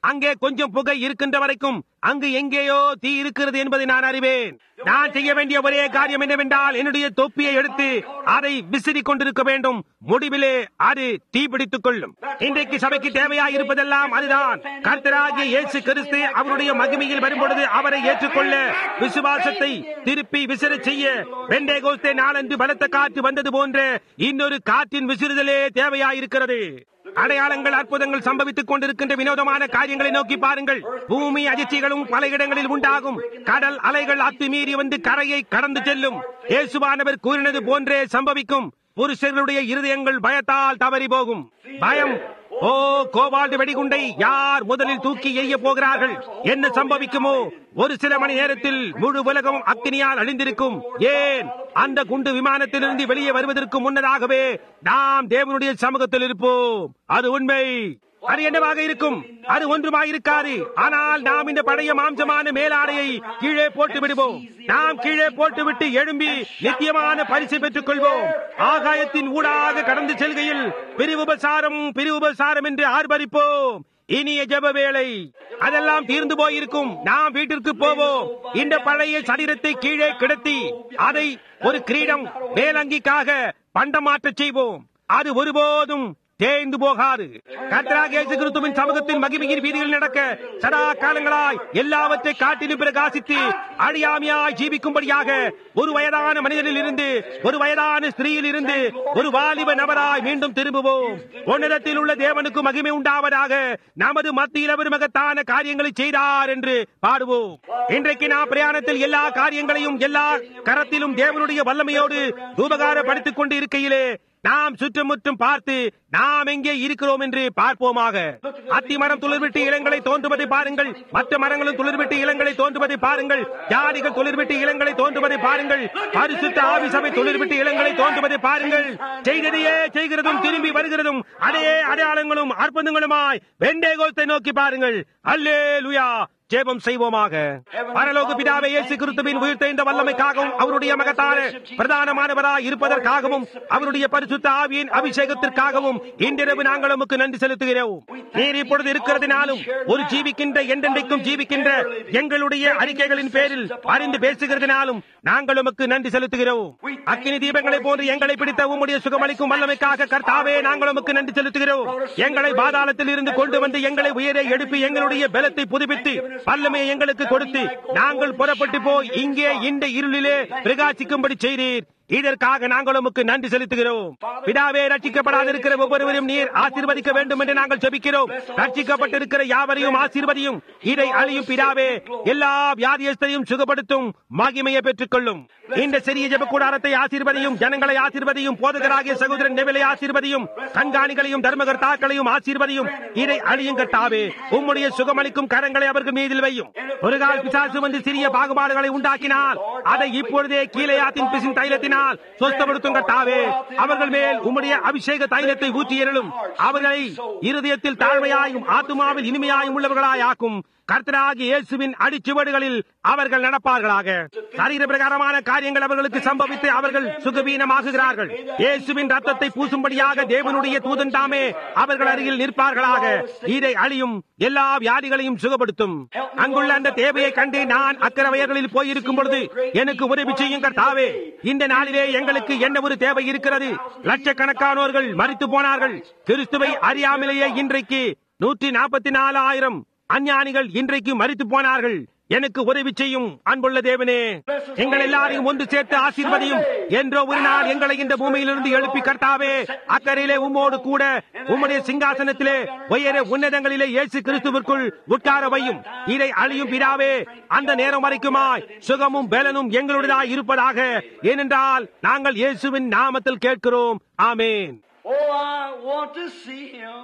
அங்கே கொஞ்சம் புகை இருக்கின்ற வரைக்கும் அங்கு எங்கேயோ தீ இருக்கிறது என்பதை நான் அறிவேன் நான் செய்ய வேண்டிய ஒரே காரியம் என்னவென்றால் என்னுடைய தொப்பியை எடுத்து அதை விசிறி கொண்டிருக்க வேண்டும் முடிவிலே அது தீபிடித்துக் கொள்ளும் இன்றைக்கு சபைக்கு தேவையாய் இருப்பதெல்லாம் அதுதான் கர்த்தராகிய இயேசு கிறிஸ்து அவருடைய மகிமையில் வரும்பொழுது அவரை ஏற்றுக்கொள்ள விசுவாசத்தை திருப்பி விசிற செய்ய பெண்டேகோஸ்தே நாளன்று பலத்த காற்று வந்தது போன்ற இன்னொரு காற்றின் விசிறுதலே தேவையாயிருக்கிறது அடையாளங்கள் அற்புதங்கள் சம்பவித்துக் கொண்டிருக்கின்ற வினோதமான காரியங்களை நோக்கி பாருங்கள் பூமி அதிர்ச்சிகளும் பல இடங்களில் உண்டாகும் கடல் அலைகள் அத்துமீறி வந்து கரையை கடந்து செல்லும் இயேசுவானவர் கூறினது போன்றே சம்பவிக்கும் புருஷர்களுடைய இருதயங்கள் பயத்தால் தவறி போகும் பயம் ஓ கோபால்டு வெடிகுண்டை யார் முதலில் தூக்கி எய்ய போகிறார்கள் என்ன சம்பவிக்குமோ ஒரு சில மணி நேரத்தில் முழு உலகம் அக்னியால் அழிந்திருக்கும் ஏன் அந்த குண்டு விமானத்திலிருந்து வெளியே வருவதற்கு முன்னதாகவே நாம் தேவனுடைய சமூகத்தில் இருப்போம் அது உண்மை அது என்னவாக இருக்கும் அது ஒன்றுமாக இருக்காது ஆனால் நாம் இந்த பழைய மாம்சமான மேலாடையை கீழே போட்டு விடுவோம் நாம் கீழே போட்டுவிட்டு எழும்பி நித்தியமான பரிசு பெற்றுக் கொள்வோம் ஆகாயத்தின் ஊடாக கடந்து செல்கையில் பிரிவுபசாரம் பிரிவுபசாரம் என்று ஆர்ப்பரிப்போம் இனிய ஜெப வேளை அதெல்லாம் தீர்ந்து போயிருக்கும் நாம் வீட்டிற்கு போவோம் இந்த பழைய சரீரத்தை கீழே கிடத்தி அதை ஒரு கிரீடம் மேலங்கிக்காக பண்டமாற்றச் செய்வோம் அது ஒருபோதும் தேய்ந்து போகாது கர்த்தராக இயேசு கிறிஸ்துவின் சமூகத்தின் மகிமையின் வீதியில் நடக்க சதா காலங்களாய் எல்லாவற்றை காட்டிலும் பிரகாசித்து அழியாமையாய் ஜீவிக்கும்படியாக ஒரு வயதான மனிதனில் இருந்து ஒரு வயதான ஸ்திரீயில் இருந்து ஒரு வாலிப நபராய் மீண்டும் திரும்புவோம் உன்னிடத்தில் உள்ள தேவனுக்கு மகிமை உண்டாவதாக நமது மத்தியில் அவர் மகத்தான காரியங்களை செய்தார் என்று பாடுவோம் இன்றைக்கு நாம் பிரயாணத்தில் எல்லா காரியங்களையும் எல்லா கரத்திலும் தேவனுடைய வல்லமையோடு உபகாரப்படுத்திக் கொண்டு இருக்கையிலே நாம் சுற்றுமுற்றும் பார்த்து நாம் எங்கே இருக்கிறோம் என்று பார்ப்போமாக அத்தி மரம் துளிர்விட்டு இளங்களை தோன்றுவதை பாருங்கள் மற்ற மரங்களும் துளிர்விட்டு இளங்களை தோன்றுவதை பாருங்கள் ஜாதிகள் துளிர்விட்டு இளங்களை தோன்றுவதை பாருங்கள் பரிசுத்த ஆவிசபை துளிர்விட்டு இளங்களை தோன்றுவதை பாருங்கள் செய்ததையே செய்கிறதும் திரும்பி வருகிறதும் அதே அடையாளங்களும் அற்புதங்களுமாய் வெண்டேகோத்தை நோக்கி பாருங்கள் அல்லே லுயா ஜெபம் செய்வோமாக பரலோக பிதாவை இயேசு கிறிஸ்துவின் உயிர்த்த இந்த வல்லமைக்காகவும் அவருடைய மகத்தான பிரதானமானவராய் இருப்பதற்காகவும் அவருடைய பரிசுத்த ஆவியின் அபிஷேகத்திற்காகவும் இன்றிரவு நாங்கள் உமக்கு நன்றி செலுத்துகிறோம் நீர் இப்பொழுது இருக்கிறதுனாலும் ஒரு ஜீவிக்கின்ற என்றென்றைக்கும் ஜீவிக்கின்ற எங்களுடைய அறிக்கைகளின் பேரில் அறிந்து பேசுகிறதுனாலும் நாங்கள் உமக்கு நன்றி செலுத்துகிறோம் அக்கினி தீபங்களை போன்று எங்களை பிடித்த உம்முடைய சுகமளிக்கும் வல்லமைக்காக கர்த்தாவே நாங்கள் உமக்கு நன்றி செலுத்துகிறோம் எங்களை பாதாளத்தில் இருந்து கொண்டு வந்து எங்களை உயரே எழுப்பி எங்களுடைய பலத்தை புதுப்பித்து வல்லமையை எங்களுக்கு கொடுத்து நாங்கள் புறப்பட்டு போய் இங்கே இந்த இருளிலே பிரகாசிக்கும்படி செய்தீர் இதற்காக நாங்கள் உமக்கு நன்றி செலுத்துகிறோம் பிதாவே ரட்சிக்கப்படாதிருக்கிற ஒவ்வொருவரும் நீர் ஆசீர்வதிக்க வேண்டும் என்று நாங்கள் ஜெபிக்கிறோம் ரட்சிக்கப்பட்டிருக்கிற யாவரையும் ஆசீர்வதியும் இதை அழியும் பிதாவே எல்லா வியாதியஸ்தையும் சுகப்படுத்தும் மகிமையை பெற்றுக் கொள்ளும் இந்த சிறிய ஜெப கூடாரத்தை ஆசீர்வதியும் ஜனங்களை ஆசீர்வதியும் போதகராகிய சகோதரன் நெவிலை ஆசீர்வதியும் கண்காணிகளையும் தர்மகர்த்தாக்களையும் ஆசீர்வதியும் இதை அழியும் கர்த்தாவே உம்முடைய சுகமளிக்கும் கரங்களை அவர்கள் மீதில் வையும் ஒரு கால் பிசாசு வந்து சிறிய பாகுபாடுகளை உண்டாக்கினால் அதை இப்பொழுதே கீழையாத்தின் பிசின் தைலத்தினால் சொஸ்தப்படுத்தும் கர்த்தாவே அவர்கள் மேல் உம்முடைய அபிஷேக தைலத்தை ஊற்றி எறலும் அவர்களை இருதயத்தில் தாழ்மையாயும் ஆத்துமாவில் இனிமையாயும் உள்ளவர்களாய் ஆக்கும் கர்த்தராகிய இயேசுவின் அடிச்சுவடுகளில் அவர்கள் நடப்பார்களாக சரீர பிரகாரமான காரியங்கள் அவர்களுக்கு சம்பவித்து அவர்கள் சுகவீனமாகுகிறார்கள் இயேசுவின் ரத்தத்தை பூசும்படியாக தேவனுடைய தூதன் தாமே அவர்கள் அருகில் நிற்பார்களாக இதை அழியும் எல்லா வியாதிகளையும் சுகப்படுத்தும் அங்குள்ள அந்த தேவையை கண்டு நான் அக்கரவயர்களில் போயிருக்கும் பொழுது எனக்கு உதவி செய்யும் கர்த்தாவே இந்த நாளிலே எங்களுக்கு என்ன ஒரு தேவை இருக்கிறது லட்சக்கணக்கானோர்கள் மறித்து போனார்கள் கிறிஸ்துவை அறியாமலேயே இன்றைக்கு நூற்றி நாற்பத்தி நாலாயிரம் அஞ்ஞானிகள் இன்றைக்கு மறித்து போனார்கள் எனக்கு உதவி செய்யும் அன்புள்ள தேவனே எங்கள் எல்லாரையும் ஒன்று சேர்த்து ஆசீர்வதியும் என்றோ ஒரு நாள் எங்களை இந்த பூமியிலிருந்து எழுப்பி கர்த்தாவே அக்கறையிலே உம்மோடு கூட உம்முடைய சிங்காசனத்திலே உயர உன்னதங்களிலே இயேசு கிறிஸ்துவிற்குள் உட்கார வையும் இதை அழியும் பிதாவே அந்த நேரம் வரைக்குமாய் சுகமும் பலனும் எங்களுடையதாய் இருப்பதாக ஏனென்றால் நாங்கள் இயேசுவின் நாமத்தில் கேட்கிறோம் ஆமேன் Oh, I want to see him.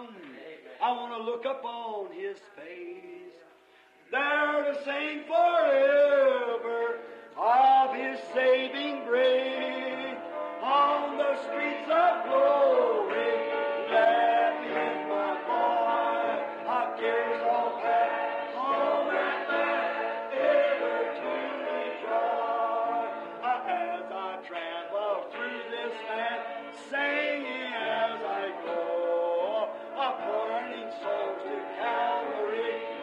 I want to look upon his face. There to sing forever of his saving grace. On the streets of glory, let me my boy. I cares all that home and back, ever to rejoice. As I travel through this land, singing as I go, a burning souls to Calvary.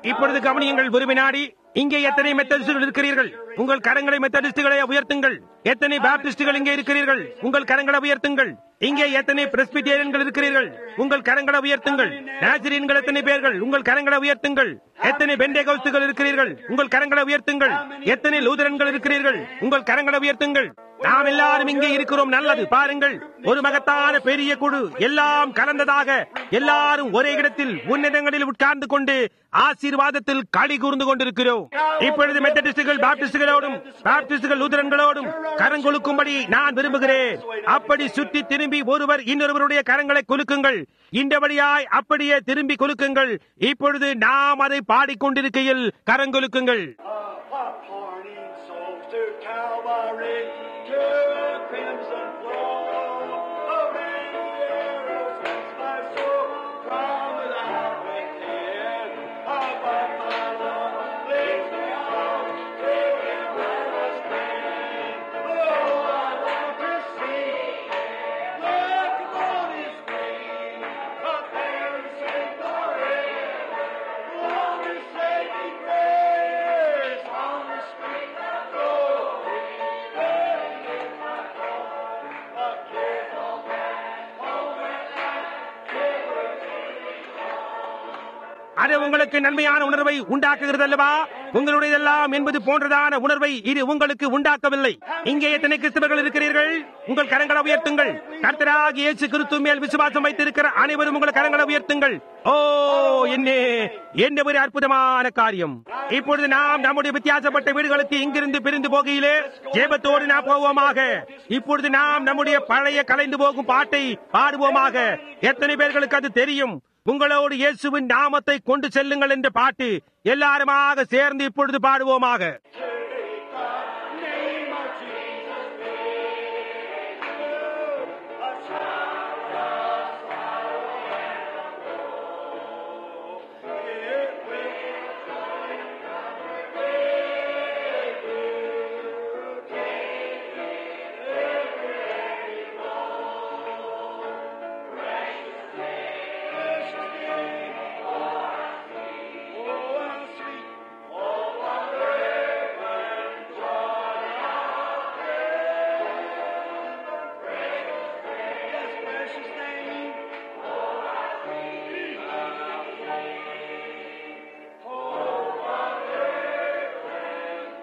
இப்பொழுது கவனியுங்கள் ஒரு வினாடி இங்கே எத்தனை மெத்தடிஸ்டுகள் இருக்கிறீர்கள் உங்கள் கரங்களை மெத்தடிஸ்டுகளை உயர்த்துங்கள் எத்தனை பாப்டிஸ்டுகள் இங்கே இருக்கிறீர்கள் உங்கள் கரங்களை உயர்த்துங்கள் இங்கே எத்தனை பிரஸ்பிட்டேரியன்கள் இருக்கிறீர்கள் உங்கள் கரங்களை உயர்த்துங்கள் நாசிரியன்கள் எத்தனை பேர்கள் உங்கள் கரங்களை உயர்த்துங்கள் எத்தனை பெண்டேகோஸ்துகள் இருக்கிறீர்கள் உங்கள் கரங்களை உயர்த்துங்கள் எத்தனை லூதரன்கள் இருக்கிறீர்கள் உங்கள் கரங்களை உயர்த்துங்கள் நாம் எல்லாரும் இங்கே இருக்கிறோம் நல்லது பாருங்கள் ஒரு மகத்தான பெரிய குழு எல்லாம் கலந்ததாக எல்லாரும் ஒரே இடத்தில் உன்னதங்களில் உட்கார்ந்து கொண்டு ஆசீர்வாதத்தில் களி கூர்ந்து கொண்டிருக்கிறோம் இப்பொழுது மெத்தடிஸ்டுகள் பாப்டிஸ்டுகளோடும் பாப்டிஸ்டுகள் லூதரன்களோடும் கரங்கொழுக்கும்படி நான் விரும்புகிறேன் அப்படி சுற்றி திரும்பி ஒருவர் இன்னொருவருடைய கரங்களை குலுக்குங்கள் இந்தபடியாய் அப்படியே திரும்பி குலுக்குங்கள் இப்பொழுது நாம் அதை பாடிக்கொண்டிருக்கையில் கரங்கொலுக்குங்கள் Parting souls to Calvary, to the crimson flow. Oh, many arrows since my soul from without within. Above my love leads me on to Him I must stand. Oh, I want to see, look upon His face, up there and sing glory. On the saving grace, on the street of glory, bearing my heart, a kiss on that moment அது உங்களுக்கு நன்மையான உணர்வை உண்டாக்குகிறது அல்லவா உங்களுடையதெல்லாம் என்பது போன்றதான உணர்வை இது உங்களுக்கு உண்டாக்கவில்லை இங்கே எத்தனை கிறிஸ்தவர்கள் இருக்கிறீர்கள் உங்கள் கரங்களை உயர்த்துங்கள் கர்த்தராகி இயேசு கிறிஸ்து மேல் விசுவாசம் வைத்திருக்கிற அனைவரும் உங்கள் கரங்களை உயர்த்துங்கள் ஓ என்னே என்ன ஒரு அற்புதமான காரியம் இப்பொழுது நாம் நம்முடைய வித்தியாசப்பட்ட வீடுகளுக்கு இங்கிருந்து பிரிந்து போகையிலே ஜெபத்தோடு நாம் போவோமாக இப்பொழுது நாம் நம்முடைய பழைய கலைந்து போகும் பாட்டை பாடுவோமாக எத்தனை பேர்களுக்கு அது தெரியும் உங்களோடு இயேசுவின் நாமத்தை கொண்டு செல்லுங்கள் என்ற பாட்டு எல்லாருமாக சேர்ந்து இப்பொழுது பாடுவோமாக name of Jesus, a shout of sorrow and woe. It will Oh, how sweet, oh, what fragrant joy of heaven. Yes, precious name. Oh, what fragrant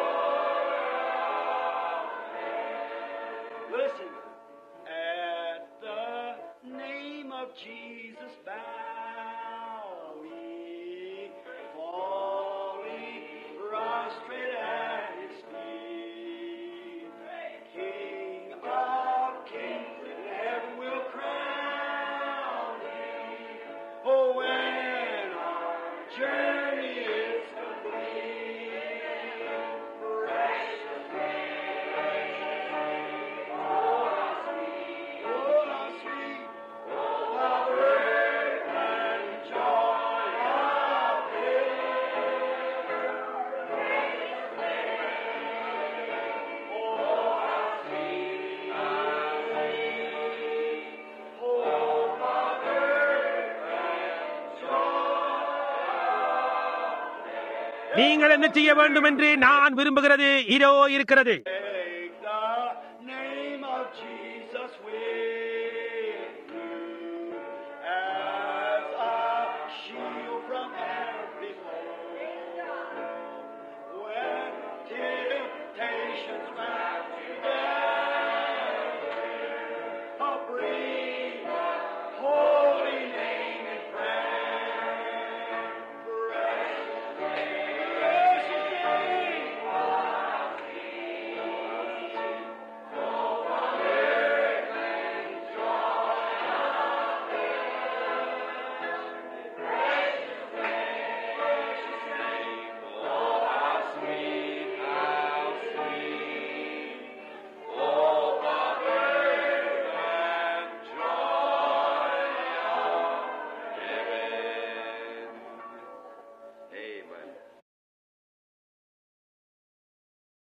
joy. Listen. At the name of Jesus bow we, falling prostrate at his feet. King of kings, and heaven will crown him. Oh, when our journey is complete, precious Oh, how sweet, how fragrant joy of heaven. Oh, how sweet, how sweet, oh, how fragrant joy. நீங்கள் என்ன செய்ய வேண்டும் என்று நான் விரும்புகிறது இதோ இருக்கிறது